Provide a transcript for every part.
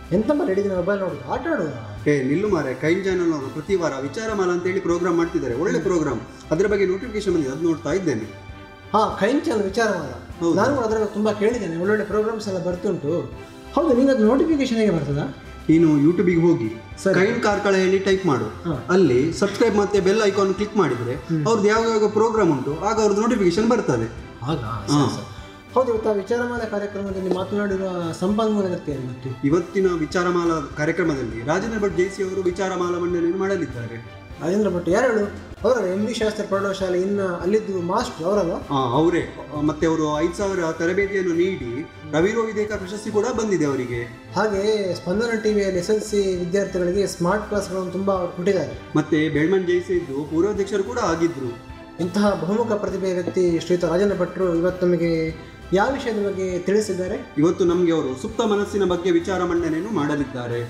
ಎಂತ ಮಾಡಿ ಹಿಡಿದಿನ ಮೊಬೈಲ್ ನೋಡುದು ಆಟ ಆಡುದ ಏ ನಿಲ್ಲು ಮಾರೆ ಕೈನ್ ಚಾನಲ್ ಅವರು ಪ್ರತಿ ವಾರ ವಿಚಾರಮಾಲ ಅಂತೇಳಿ ಪ್ರೋಗ್ರಾಮ್ ಮಾಡ್ತಿದ್ದಾರೆ ಒಳ್ಳೆ ಪ್ರೋಗ್ರಾಮ್ ಅದರ ಬಗ್ಗೆ ನೋಟಿಫಿಕೇಶನ್ ಬಂದಿದೆ ಅದು ನೋಡ್ತಾ ಇದ್ದೇನೆ ಹಾ ಕೈಂಚಲ್ ವಿಚಾರ ಮಾಡ ಹೌದು. ನಾನು ಕೂಡ ಅದರಲ್ಲಿ ತುಂಬಾ ಕೇಳಿದ್ದೇನೆ ಒಳ್ಳೊಳ್ಳೆ ಪ್ರೋಗ್ರಾಮ್ಸ್ ಎಲ್ಲ ಬರ್ತುಂಟು ಹೌದು ನಿಂಗೆ ಅದು ನೋಟಿಫಿಕೇಶನ್ ಹೇಗೆ ಬರ್ತದಾ ನೀನು ಯೂಟ್ಯೂಬಿಗೆ ಹೋಗಿ ಸರಿ. ಕೈನ್ ಕಾರ್ಕಳ ಹೇಳಿ ಟೈಪ್ ಮಾಡು ಹಾ. ಅಲ್ಲಿ ಸಬ್ಸ್ಕ್ರೈಬ್ ಮತ್ತೆ ಬೆಲ್ ಐಕಾನ್ ಕ್ಲಿಕ್ ಮಾಡಿದ್ರೆ ಅವ್ರದ್ದು ಯಾವ ಯಾವ ಪ್ರೋಗ್ರಾಮ್ ಉಂಟು ಆಗ ಅವ್ರದ್ದು ನೋಟಿಫಿಕೇಶನ್ ಬರ್ತದೆ ಆಗ ಸರಿ, ಸರಿ. ಹೌದು ಇವತ್ತು ಆ ವಿಚಾರಮಾಲ ಕಾರ್ಯಕ್ರಮದಲ್ಲಿ ಮಾತನಾಡಿರುವ ಸಂಪನ್ಮೂಲ ವ್ಯಕ್ತಿ ಯಾರು ಇವತ್ತು ಇವತ್ತಿನ ವಿಚಾರಮಾಲ ಕಾರ್ಯಕ್ರಮದಲ್ಲಿ ರಾಜೇಂದ್ರ ಭಟ್ ಜೇಸಿ ಅವರು ವಿಚಾರಮಾಲ ಮಂಡನೆಯನ್ನು ಮಾಡಲಿದ್ದಾರೆ ರಾಜೇಂದ್ರ ಭಟ್ ಯಾರು ಹೇಳು ಅವರಲ್ಲ ಎಂ ವಿ ಶಾಸ್ತ್ರಿ ಪ್ರೌಢಶಾಲೆ ಇನ್ನು ಅಲ್ಲಿದ್ದು ಮಾಸ್ಟರ್ ಅವರಲ್ಲ ಆ, ಅವರೇ ಮತ್ತೆ ಅವರು ಐದು ಸಾವಿರ ತರಬೇತಿಯನ್ನು ನೀಡಿ ರವಿರೋ ವಿದೇಕ ಪ್ರಶಸ್ತಿ ಕೂಡ ಬಂದಿದೆ ಅವರಿಗೆ ಹಾಗೆ ಸ್ಪಂದನ ಟಿವಿಯಲ್ಲಿ ಎಸ್ ಎಲ್ ಸಿ ವಿದ್ಯಾರ್ಥಿಗಳಿಗೆ ಸ್ಮಾರ್ಟ್ ಕ್ಲಾಸ್ಗಳನ್ನು ತುಂಬ ಕೊಟ್ಟಿದ್ದಾರೆ ಮತ್ತೆ ಬೆಳ್ಮನ್ ಜೈಸಿ ಇದ್ದು ಪೂರ್ವಾಧ್ಯಕ್ಷರು ಕೂಡ ಆಗಿದ್ರು ಇಂತಹ ಬಹುಮುಖ ಪ್ರತಿಭೆಯ ವ್ಯಕ್ತಿ ಶ್ರೀಯುತ ರಾಜೇಂದ್ರ ಭಟ್ರು ಇವತ್ತು ನಮಗೆ ಯಾವ ವಿಷಯದ ಬಗ್ಗೆ ತಿಳಿಸಿದ್ದಾರೆ ಇವತ್ತು ನಮಗೆ ಅವರು ಸುಪ್ತ ಮನಸ್ಸಿನ ಬಗ್ಗೆ ವಿಚಾರ ಮಂಡನೆಯನ್ನು ಮಾಡಲಿದ್ದಾರೆ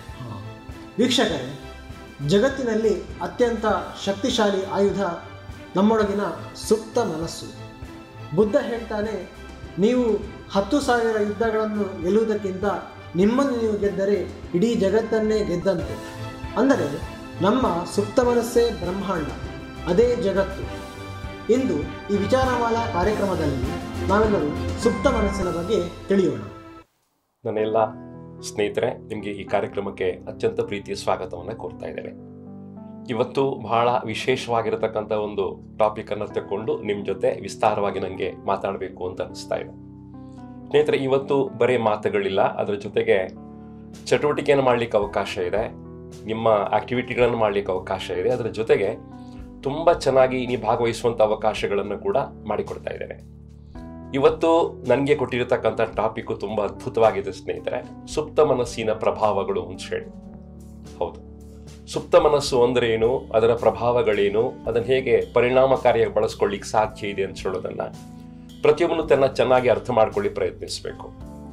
ವೀಕ್ಷಕರೇ ಜಗತ್ತಿನಲ್ಲಿ ಅತ್ಯಂತ ಶಕ್ತಿಶಾಲಿ ಆಯುಧ ನಮ್ಮೊಳಗಿನ ಸುಪ್ತ ಮನಸ್ಸು ಬುದ್ಧ ಹೇಳ್ತಾನೆ ನೀವು ಹತ್ತು ಸಾವಿರ ಯುದ್ಧಗಳನ್ನು ಗೆಲ್ಲುವುದಕ್ಕಿಂತ ನಿಮ್ಮನ್ನು ನೀವು ಗೆದ್ದರೆ ಇಡೀ ಜಗತ್ತನ್ನೇ ಗೆದ್ದಂತೆ ಅಂದರೆ ನಮ್ಮ ಸುಪ್ತ ಮನಸ್ಸೇ ಬ್ರಹ್ಮಾಂಡ ಅದೇ ಜಗತ್ತು ಇಂದು ಈ ವಿಚಾರಮಾಲಾ ಕಾರ್ಯಕ್ರಮದಲ್ಲಿ ನಾವೆಲ್ಲರೂ ಸುಪ್ತ ಮನಸ್ಸಿನ ಬಗ್ಗೆ ತಿಳಿಯೋಣ ನನ್ನೆಲ್ಲ ಸ್ನೇಹಿತರೆ ನಿಮಗೆ ಈ ಕಾರ್ಯಕ್ರಮಕ್ಕೆ ಅತ್ಯಂತ ಪ್ರೀತಿಯ ಸ್ವಾಗತವನ್ನು ಕೋರ್ತಾ ಇದ್ದೇನೆ ಇವತ್ತು ಬಹಳ ವಿಶೇಷವಾಗಿರತಕ್ಕಂಥ ಒಂದು ಟಾಪಿಕನ್ನು ತಗೊಂಡು ನಿಮ್ಮ ಜೊತೆ ವಿಸ್ತಾರವಾಗಿ ನನಗೆ ಮಾತಾಡಬೇಕು ಅಂತ ಅನಿಸ್ತಾ ಇದೆ ಸ್ನೇಹಿತರೆ ಇವತ್ತು ಬರೀ ಮಾತುಗಳಿಲ್ಲ ಅದರ ಜೊತೆಗೆ ಚಟುವಟಿಕೆಯನ್ನು ಮಾಡಲಿಕ್ಕೆ ಅವಕಾಶ ಇದೆ ನಿಮ್ಮ ಆಕ್ಟಿವಿಟಿಗಳನ್ನು ಮಾಡಲಿಕ್ಕೆ ಅವಕಾಶ ಇದೆ ಅದರ ಜೊತೆಗೆ ತುಂಬ ಚೆನ್ನಾಗಿ ನೀವು ಭಾಗವಹಿಸುವಂಥ ಅವಕಾಶಗಳನ್ನು ಕೂಡ ಮಾಡಿಕೊಡ್ತಾ ಇದ್ದೇನೆ ಇವತ್ತು ನನಗೆ ಕೊಟ್ಟಿರತಕ್ಕಂಥ ಟಾಪಿಕ್ ತುಂಬ ಅದ್ಭುತವಾಗಿದೆ ಸ್ನೇಹಿತರೆ ಸುಪ್ತ ಮನಸ್ಸಿನ ಪ್ರಭಾವಗಳು ಅಂತ ಹೇಳಿ ಹೌದು ಸುಪ್ತ ಮನಸ್ಸು ಅಂದ್ರೆ ಏನು ಅದರ ಪ್ರಭಾವಗಳೇನು ಅದನ್ನು ಹೇಗೆ ಪರಿಣಾಮಕಾರಿಯಾಗಿ ಬಳಸ್ಕೊಳ್ಳಿಕ್ಕೆ ಸಾಧ್ಯ ಇದೆ ಅಂತ ಹೇಳೋದನ್ನ ಪ್ರತಿಯೊಬ್ಬನು ತನ್ನ ಚೆನ್ನಾಗಿ ಅರ್ಥ ಮಾಡ್ಕೊಳ್ಳಿ ಪ್ರಯತ್ನಿಸಬೇಕು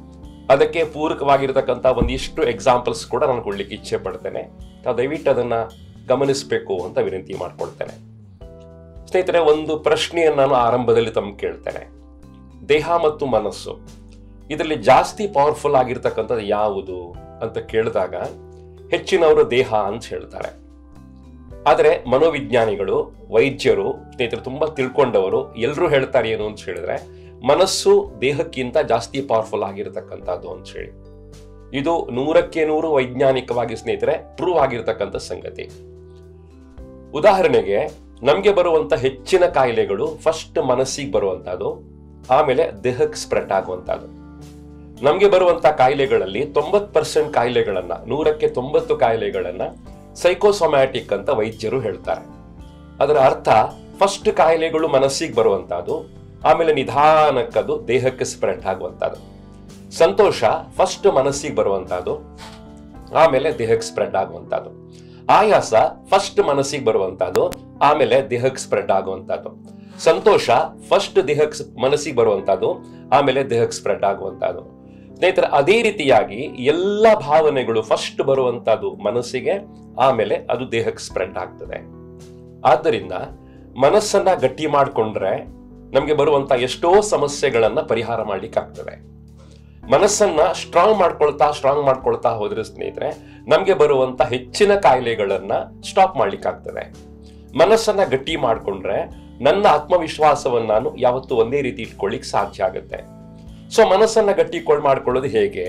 ಅದಕ್ಕೆ ಪೂರಕವಾಗಿರತಕ್ಕಂಥ ಒಂದಿಷ್ಟು ಎಕ್ಸಾಂಪಲ್ಸ್ ಕೂಡ ನಾನು ಕೊಡ್ಲಿಕ್ಕೆ ಇಚ್ಛೆ ಪಡ್ತೇನೆ ತಾವು ದಯವಿಟ್ಟು ಅದನ್ನ ಗಮನಿಸಬೇಕು ಅಂತ ವಿನಂತಿ ಮಾಡ್ಕೊಳ್ತೇನೆ ಸ್ನೇಹಿತರೆ ಒಂದು ಪ್ರಶ್ನೆಯನ್ನು ನಾನು ಆರಂಭದಲ್ಲಿ ತಮ್ಗೆ ಕೇಳ್ತೇನೆ ದೇಹ ಮತ್ತು ಮನಸ್ಸು ಇದರಲ್ಲಿ ಜಾಸ್ತಿ ಪವರ್ಫುಲ್ ಆಗಿರ್ತಕ್ಕಂಥದ್ದು ಯಾವುದು ಅಂತ ಕೇಳಿದಾಗ ಹೆಚ್ಚಿನವರು ದೇಹ ಅಂತ ಹೇಳ್ತಾರೆ ಆದರೆ ಮನೋವಿಜ್ಞಾನಿಗಳು ವೈದ್ಯರು ಸ್ನೇಹಿತರು ತುಂಬಾ ತಿಳ್ಕೊಂಡವರು ಎಲ್ಲರೂ ಹೇಳ್ತಾರೆ ಏನು ಅಂತ ಹೇಳಿದ್ರೆ ಮನಸ್ಸು ದೇಹಕ್ಕಿಂತ ಜಾಸ್ತಿ ಪವರ್ಫುಲ್ ಆಗಿರತಕ್ಕಂಥದ್ದು ಅಂತ ಹೇಳಿ ಇದು ನೂರಕ್ಕೆ ನೂರು ವೈಜ್ಞಾನಿಕವಾಗಿ ಸ್ನೇಹಿತರೆ ಪ್ರೂವ್ ಆಗಿರ್ತಕ್ಕಂಥ ಸಂಗತಿ ಉದಾಹರಣೆಗೆ ನಮಗೆ ಬರುವಂತ ಹೆಚ್ಚಿನ ಕಾಯಿಲೆಗಳು ಫಸ್ಟ್ ಮನಸ್ಸಿಗೆ ಬರುವಂತಹದ್ದು ಆಮೇಲೆ ದೇಹಕ್ಕೆ ಸ್ಪ್ರೆಡ್ ಆಗುವಂತಹದ್ದು ನಮಗೆ ಬರುವಂತ ಕಾಯಿಲೆಗಳಲ್ಲಿ ತೊಂಬತ್ ಪರ್ಸೆಂಟ್ ಕಾಯಿಲೆಗಳನ್ನ ನೂರಕ್ಕೆ ತೊಂಬತ್ತು ಕಾಯಿಲೆಗಳನ್ನ ಸೈಕೋಸೊಮ್ಯಾಟಿಕ್ ಅಂತ ವೈದ್ಯರು ಹೇಳ್ತಾರೆ ಅದರ ಅರ್ಥ ಫಸ್ಟ್ ಕಾಯಿಲೆಗಳು ಮನಸ್ಸಿಗೆ ಬರುವಂತಹದ್ದು ಆಮೇಲೆ ನಿಧಾನಕ್ಕದು ದೇಹಕ್ಕೆ ಸ್ಪ್ರೆಡ್ ಆಗುವಂತಹದ್ದು ಸಂತೋಷ ಫಸ್ಟ್ ಮನಸ್ಸಿಗೆ ಬರುವಂತಹದ್ದು ಆಮೇಲೆ ದೇಹಕ್ಕೆ ಸ್ಪ್ರೆಡ್ ಆಗುವಂತಹದ್ದು ಆಯಾಸ ಫಸ್ಟ್ ಮನಸ್ಸಿಗೆ ಬರುವಂತಹದ್ದು ಆಮೇಲೆ ದೇಹಕ್ಕೆ ಸ್ಪ್ರೆಡ್ ಆಗುವಂತಹದ್ದು ಸಂತೋಷ ಫಸ್ಟ್ ದೇಹಕ್ಕೆ ಮನಸ್ಸಿಗೆ ಬರುವಂತಹದ್ದು ಆಮೇಲೆ ದೇಹಕ್ಕೆ ಸ್ಪ್ರೆಡ್ ಆಗುವಂತಹದ್ದು ಸ್ನೇಹಿತರೆ ಅದೇ ರೀತಿಯಾಗಿ ಎಲ್ಲ ಭಾವನೆಗಳು ಫಸ್ಟ್ ಬರುವಂತಹದ್ದು ಮನಸ್ಸಿಗೆ ಆಮೇಲೆ ಅದು ದೇಹಕ್ಕೆ ಸ್ಪ್ರೆಡ್ ಆಗ್ತದೆ ಆದ್ದರಿಂದ ಮನಸ್ಸನ್ನ ಗಟ್ಟಿ ಮಾಡಿಕೊಂಡ್ರೆ ನಮಗೆ ಬರುವಂತ ಎಷ್ಟೋ ಸಮಸ್ಯೆಗಳನ್ನ ಪರಿಹಾರ ಮಾಡ್ಲಿಕ್ಕೆ ಆಗ್ತದೆ ಮನಸ್ಸನ್ನ ಸ್ಟ್ರಾಂಗ್ ಮಾಡ್ಕೊಳ್ತಾ ಸ್ಟ್ರಾಂಗ್ ಮಾಡ್ಕೊಳ್ತಾ ಹೋದ್ರೆ ಸ್ನೇಹಿತರೆ ನಮಗೆ ಬರುವಂತ ಹೆಚ್ಚಿನ ಕಾಯಿಲೆಗಳನ್ನ ಸ್ಟಾಪ್ ಮಾಡ್ಲಿಕ್ಕೆ ಆಗ್ತದೆ ಮನಸ್ಸನ್ನ ಗಟ್ಟಿ ಮಾಡ್ಕೊಂಡ್ರೆ ನನ್ನ ಆತ್ಮವಿಶ್ವಾಸವನ್ನ ನಾನು ಯಾವತ್ತೂ ಒಂದೇ ರೀತಿ ಇಟ್ಕೊಳ್ಳಿಕ್ ಸಾಧ್ಯ ಆಗುತ್ತೆ ಸೊ ಮನಸ್ಸನ್ನ ಗಟ್ಟಿ ಮಾಡ್ಕೊಳ್ಳೋದು ಹೇಗೆ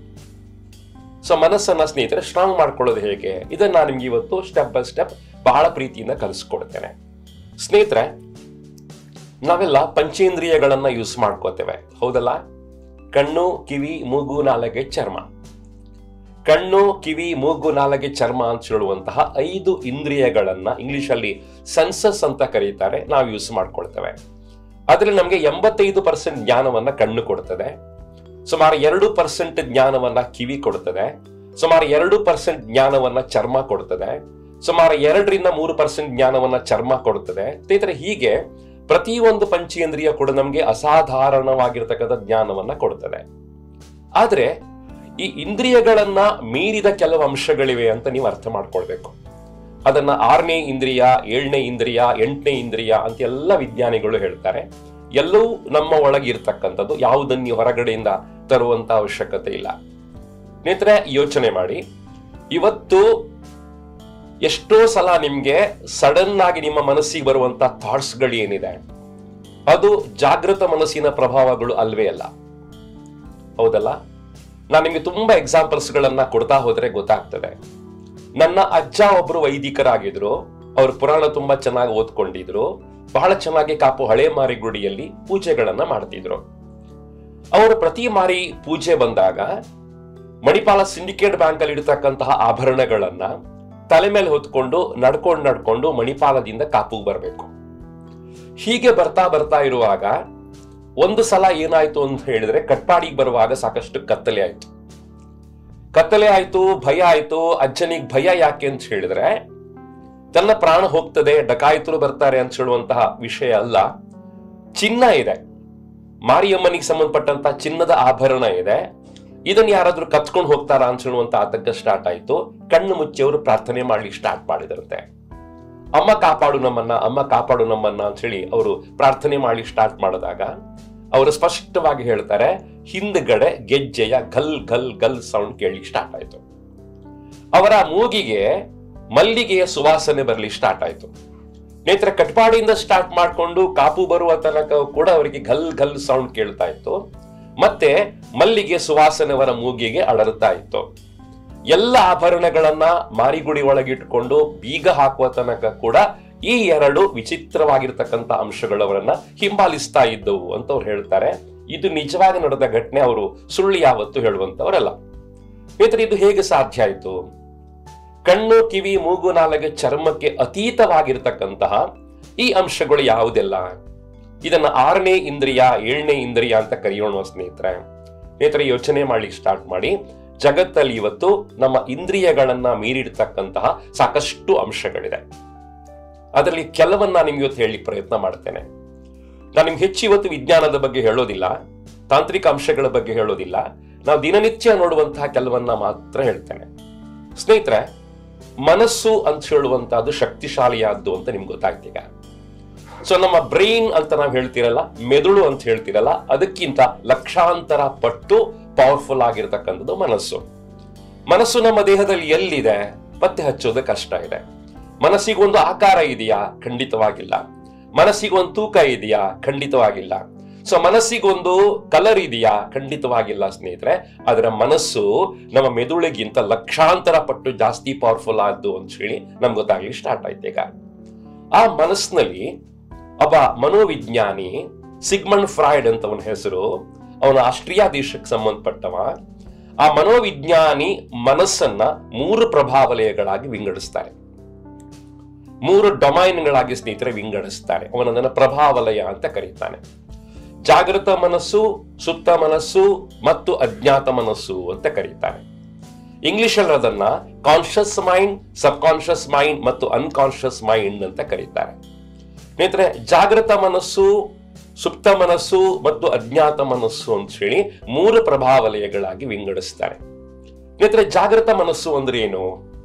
ಸೊ ಮನಸ್ಸನ್ನ ಸ್ನೇಹಿತರೆ ಸ್ಟ್ರಾಂಗ್ ಮಾಡ್ಕೊಳ್ಳೋದು ಹೇಗೆ ಇದನ್ನ ನಾನು ನಿಮ್ಗೆ ಇವತ್ತು ಸ್ಟೆಪ್ ಬೈ ಸ್ಟೆಪ್ ಬಹಳ ಪ್ರೀತಿಯಿಂದ ಕಲಿಸ್ಕೊಡ್ತೇನೆ ಸ್ನೇಹಿತರೆ ನಾವೆಲ್ಲ ಪಂಚೇಂದ್ರಿಯಗಳನ್ನ ಯೂಸ್ ಮಾಡ್ಕೋತೇವೆ ಹೌದಲ್ಲ ಕಣ್ಣು ಕಿವಿ ಮೂಗು ನಾಲಗೆ ಚರ್ಮ ಕಣ್ಣು ಕಿವಿ ಮೂಗು ನಾಲಗೆ ಚರ್ಮ ಅಂತ ಹೇಳುವಂತಹ ಐದು ಇಂದ್ರಿಯಗಳನ್ನ ಇಂಗ್ಲಿಷ್ ಅಲ್ಲಿ ಸೆನ್ಸಸ್ ಅಂತ ಕರೀತಾರೆ ನಾವು ಯೂಸ್ ಮಾಡ್ಕೊಳ್ತೇವೆ ಅದ್ರಲ್ಲಿ ನಮಗೆ ಎಂಬತ್ತೈದು ಪರ್ಸೆಂಟ್ ಜ್ಞಾನವನ್ನ ಕಣ್ಣು ಕೊಡ್ತದೆ ಸುಮಾರು ಎರಡು ಪರ್ಸೆಂಟ್ ಜ್ಞಾನವನ್ನ ಕಿವಿ ಕೊಡ್ತದೆ ಸುಮಾರು ಎರಡು ಪರ್ಸೆಂಟ್ ಜ್ಞಾನವನ್ನ ಚರ್ಮ ಕೊಡ್ತದೆ ಸುಮಾರು ಎರಡರಿಂದ ಮೂರು ಪರ್ಸೆಂಟ್ ಜ್ಞಾನವನ್ನ ಚರ್ಮ ಕೊಡುತ್ತದೆ ಸ್ನೇಹಿತರೆ ಹೀಗೆ ಪ್ರತಿಯೊಂದು ಪಂಚೇಂದ್ರಿಯ ಕೂಡ ನಮಗೆ ಅಸಾಧಾರಣವಾಗಿರ್ತಕ್ಕಂಥ ಜ್ಞಾನವನ್ನ ಕೊಡ್ತದೆ ಆದ್ರೆ ಈ ಇಂದ್ರಿಯಗಳನ್ನ ಮೀರಿದ ಕೆಲವು ಅಂಶಗಳಿವೆ ಅಂತ ನೀವು ಅರ್ಥ ಮಾಡ್ಕೊಳ್ಬೇಕು ಅದನ್ನ ಆರನೇ ಇಂದ್ರಿಯ ಏಳನೇ ಇಂದ್ರಿಯ ಎಂಟನೇ ಇಂದ್ರಿಯ ಅಂತ ಎಲ್ಲ ವಿಜ್ಞಾನಿಗಳು ಹೇಳ್ತಾರೆ ಎಲ್ಲವೂ ನಮ್ಮ ಒಳಗೆ ಇರ್ತಕ್ಕಂಥದ್ದು ಯಾವುದನ್ನು ನೀವು ಹೊರಗಡೆಯಿಂದ ತರುವಂತ ಅವಶ್ಯಕತೆ ಇಲ್ಲ ಸ್ನೇಹಿತರೆ ಯೋಚನೆ ಮಾಡಿ ಇವತ್ತು ಎಷ್ಟೋ ಸಲ ನಿಮ್ಗೆ ಸಡನ್ ಆಗಿ ನಿಮ್ಮ ಮನಸ್ಸಿಗೆ ಬರುವಂತ ಥಾಟ್ಸ್ಗಳು ಏನಿದೆ ಅದು ಜಾಗೃತ ಮನಸ್ಸಿನ ಪ್ರಭಾವಗಳು ಅಲ್ವೇ ಅಲ್ಲ ಹೌದಲ್ಲ ನಾನು ನಿಮ್ಗೆ ತುಂಬಾ ಎಕ್ಸಾಂಪಲ್ಸ್ ಗಳನ್ನ ಕೊಡ್ತಾ ಹೋದ್ರೆ ಗೊತ್ತಾಗ್ತದೆ ನನ್ನ ಅಜ್ಜ ಒಬ್ರು ವೈದಿಕರಾಗಿದ್ರು ಅವ್ರ ಪುರಾಣ ತುಂಬಾ ಚೆನ್ನಾಗಿ ಓದ್ಕೊಂಡಿದ್ರು ಬಹಳ ಚೆನ್ನಾಗಿ ಕಾಪು ಹಳೆ ಮಾರಿ ಗುಡಿಯಲ್ಲಿ ಪೂಜೆಗಳನ್ನ ಮಾಡ್ತಿದ್ರು ಅವರು ಪ್ರತಿ ಮಾರಿ ಪೂಜೆ ಬಂದಾಗ ಮಣಿಪಾಲ ಸಿಂಡಿಕೇಟ್ ಬ್ಯಾಂಕ್ ಅಲ್ಲಿ ಇಡತಕ್ಕಂತಹ ಆಭರಣಗಳನ್ನ ತಲೆ ಮೇಲೆ ಹೊತ್ಕೊಂಡು ನಡ್ಕೊಂಡು ನಡ್ಕೊಂಡು ಮಣಿಪಾಲದಿಂದ ಕಾಪುಗೆ ಬರಬೇಕು ಹೀಗೆ ಬರ್ತಾ ಬರ್ತಾ ಇರುವಾಗ ಒಂದು ಸಲ ಏನಾಯ್ತು ಅಂತ ಹೇಳಿದ್ರೆ ಕಟ್ಪಾಡಿಗೆ ಬರುವಾಗ ಸಾಕಷ್ಟು ಕತ್ತಲೆ ಆಯ್ತು ಕತ್ತಲೆ ಆಯ್ತು ಭಯ ಆಯ್ತು ಅಜ್ಜನಿಗೆ ಭಯ ಯಾಕೆ ಅಂತ ಹೇಳಿದ್ರೆ ತನ್ನ ಪ್ರಾಣ ಹೋಗ್ತದೆ ಡಕಾಯಿತರು ಬರ್ತಾರೆ ಅಂತ ಹೇಳುವಂತಹ ವಿಷಯ ಅಲ್ಲ ಚಿನ್ನ ಇದೆ ಮಾರಿಯಮ್ಮನಿಗೆ ಸಂಬಂಧಪಟ್ಟಂತ ಚಿನ್ನದ ಆಭರಣ ಇದೆ ಇದನ್ನ ಯಾರಾದ್ರೂ ಕತ್ಕೊಂಡು ಹೋಗ್ತಾರಾ ಅಂತ ಹೇಳುವಂತ ಆತಂಕ ಸ್ಟಾರ್ಟ್ ಆಯ್ತು ಕಣ್ಣು ಮುಚ್ಚಿ ಅವರು ಪ್ರಾರ್ಥನೆ ಮಾಡ್ಲಿಕ್ಕೆ ಸ್ಟಾರ್ಟ್ ಮಾಡಿದ್ರಂತೆ ಅಮ್ಮ ಕಾಪಾಡು ನಮ್ಮನ್ನ ಅಮ್ಮ ಕಾಪಾಡು ನಮ್ಮನ್ನ ಅಂತ ಹೇಳಿ ಅವರು ಪ್ರಾರ್ಥನೆ ಮಾಡ್ಲಿಕ್ಕೆ ಸ್ಟಾರ್ಟ್ ಮಾಡಿದಾಗ ಅವರು ಸ್ಪಷ್ಟವಾಗಿ ಹೇಳ್ತಾರೆ ಹಿಂದ್ಗಡೆ ಗೆಜ್ಜೆಯ ಗಲ್ ಗಲ್ ಗಲ್ ಸೌಂಡ್ ಕೇಳಲಿಕ್ಕೆ ಸ್ಟಾರ್ಟ್ ಆಯ್ತು ಅವರ ಮೂಗಿಗೆ ಮಲ್ಲಿಗೆಯ ಸುವಾಸನೆ ಬರ್ಲಿಕ್ಕೆ ಸ್ಟಾರ್ಟ್ ಆಯ್ತು ನೇತ್ರ ಕಟ್ಪಾಡಿಯಿಂದ ಸ್ಟಾರ್ಟ್ ಮಾಡ್ಕೊಂಡು ಕಾಪು ಬರುವ ತನಕ ಕೂಡ ಅವರಿಗೆ ಗಲ್ ಗಲ್ ಸೌಂಡ್ ಕೇಳ್ತಾ ಇತ್ತು ಮತ್ತೆ ಮಲ್ಲಿಗೆ ಸುವಾಸನೆ ಅವರ ಮೂಗಿಗೆ ಅಡರ್ತಾ ಇತ್ತು ಎಲ್ಲ ಆಭರಣಗಳನ್ನ ಮಾರಿಗುಡಿ ಒಳಗಿಟ್ಕೊಂಡು ಬೀಗ ಹಾಕುವ ತನಕ ಕೂಡ ಈ ಎರಡು ವಿಚಿತ್ರವಾಗಿರ್ತಕ್ಕಂಥ ಅಂಶಗಳು ಅವರನ್ನ ಹಿಂಬಾಲಿಸ್ತಾ ಇದ್ದವು ಅಂತ ಅವ್ರು ಹೇಳ್ತಾರೆ ಇದು ನಿಜವಾಗಿ ನಡೆದ ಘಟನೆ ಅವರು ಸುಳ್ಳು ಯಾವತ್ತು ಹೇಳುವಂತವರಲ್ಲ ಮಿತ್ರ ಇದು ಹೇಗೆ ಸಾಧ್ಯ ಆಯ್ತು ಕಣ್ಣು ಕಿವಿ ಮೂಗು ನಾಲಗೆ ಚರ್ಮಕ್ಕೆ ಅತೀತವಾಗಿರ್ತಕ್ಕಂತಹ ಈ ಅಂಶಗಳು ಯಾವುದೆಲ್ಲ ಇದನ್ನ ಆರನೇ ಇಂದ್ರಿಯ ಏಳನೇ ಇಂದ್ರಿಯ ಅಂತ ಕರೆಯೋಣ ಸ್ನೇಹಿತರೆ ಸ್ನೇಹಿತರೆ ಯೋಚನೆ ಮಾಡ್ಲಿಕ್ಕೆ ಸ್ಟಾರ್ಟ್ ಮಾಡಿ ಜಗತ್ತಲ್ಲಿ ಇವತ್ತು ನಮ್ಮ ಇಂದ್ರಿಯಗಳನ್ನ ಮೀರಿರ್ತಕ್ಕಂತಹ ಸಾಕಷ್ಟು ಅಂಶಗಳಿದೆ ಅದರಲ್ಲಿ ಕೆಲವನ್ನ ನಿಮ್ಗೆ ಇವತ್ತು ಹೇಳಲಿಕ್ಕೆ ಪ್ರಯತ್ನ ಮಾಡ್ತೇನೆ ನಾನು ನಿಮ್ಗೆ ಹೆಚ್ಚು ಇವತ್ತು ವಿಜ್ಞಾನದ ಬಗ್ಗೆ ಹೇಳೋದಿಲ್ಲ ತಾಂತ್ರಿಕ ಅಂಶಗಳ ಬಗ್ಗೆ ಹೇಳೋದಿಲ್ಲ ನಾವು ದಿನನಿತ್ಯ ನೋಡುವಂತಹ ಕೆಲವನ್ನ ಮಾತ್ರ ಹೇಳ್ತೇನೆ ಸ್ನೇಹಿತರೆ ಮನಸ್ಸು ಅಂತ ಹೇಳುವಂತಹದ್ದು ಶಕ್ತಿಶಾಲಿಯಾದ್ದು ಅಂತ ನಿಮ್ಗೆ ಗೊತ್ತಾಗ್ತೀಗ ಸೊ ನಮ್ಮ ಬ್ರೈನ್ ಅಂತ ನಾವು ಹೇಳ್ತಿರಲ್ಲ ಮೆದುಳು ಅಂತ ಹೇಳ್ತಿರಲ್ಲ ಅದಕ್ಕಿಂತ ಲಕ್ಷಾಂತರ ಪಟ್ಟು ಪವರ್ಫುಲ್ ಆಗಿರ್ತಕ್ಕಂಥದ್ದು ಮನಸ್ಸು ಮನಸ್ಸು ನಮ್ಮ ದೇಹದಲ್ಲಿ ಎಲ್ಲಿದೆ ಪತ್ತೆ ಹಚ್ಚೋದು ಕಷ್ಟ ಇದೆ ಮನಸ್ಸಿಗೊಂದು ಆಕಾರ ಇದೆಯಾ ಖಂಡಿತವಾಗಿಲ್ಲ ಮನಸ್ಸಿಗೊಂದು ತೂಕ ಇದೆಯಾ ಖಂಡಿತವಾಗಿಲ್ಲ ಸೊ ಮನಸ್ಸಿಗೊಂದು ಕಲರ್ ಇದೆಯಾ ಖಂಡಿತವಾಗಿಲ್ಲ ಸ್ನೇಹಿತರೆ ಅದರ ಮನಸ್ಸು ನಮ್ಮ ಮೆದುಳಿಗಿಂತ ಲಕ್ಷಾಂತರ ಪಟ್ಟು ಜಾಸ್ತಿ ಪವರ್ಫುಲ್ ಆದ್ದು ಅಂತ ಹೇಳಿ ನಮ್ಗೆ ಗೊತ್ತಾಗ್ಲಿ ಸ್ಟಾರ್ಟ್ ಆಯ್ತು ಈಗ ಆ ಮನಸ್ಸಿನಲ್ಲಿ ಒಬ್ಬ ಮನೋವಿಜ್ಞಾನಿ ಸಿಗ್ಮಂಡ್ ಫ್ರಾಯ್ಡ್ ಅಂತ ಅವನ ಹೆಸರು ಅವನ ಆಸ್ಟ್ರಿಯಾ ದೇಶಕ್ಕೆ ಸಂಬಂಧಪಟ್ಟವ ಆ ಮನೋವಿಜ್ಞಾನಿ ಮನಸ್ಸನ್ನ ಮೂರು ಪ್ರಭಾವಲಯಗಳಾಗಿ ವಿಂಗಡಿಸ್ತಾರೆ ಮೂರು ಡೊಮೈನ್ಗಳಾಗಿ ಸ್ನೇಹಿತರೆ ವಿಂಗಡಿಸ್ತಾರೆ ಅವನದನ್ನ ಪ್ರಭಾವಲಯ ಅಂತ ಕರೀತಾನೆ ಜಾಗೃತ ಮನಸ್ಸು ಸುಪ್ತ ಮನಸ್ಸು ಮತ್ತು ಅಜ್ಞಾತ ಮನಸ್ಸು ಅಂತ ಕರೀತಾರೆ ಇಂಗ್ಲಿಷ್ ಅಲ್ಲಿ ಅದನ್ನ conscious mind sub conscious mind ಮತ್ತು ಅನ್ಕಾನ್ಶಿಯಸ್ ಮೈಂಡ್ ಅಂತ ಕರೀತಾರೆ ಸ್ನೇಹಿತರೆ ಜಾಗೃತ ಮನಸ್ಸು ಸುಪ್ತ ಮನಸ್ಸು ಮತ್ತು ಅಜ್ಞಾತ ಮನಸ್ಸು ಅಂತ ಹೇಳಿ ಮೂರು ಪ್ರಭಾವಲಯಗಳಾಗಿ ವಿಂಗಡಿಸ್ತಾರೆ ಸ್ನೇಹಿತರೆ ಜಾಗೃತ ಮನಸ್ಸು ಅಂದ್ರೆ ಏನು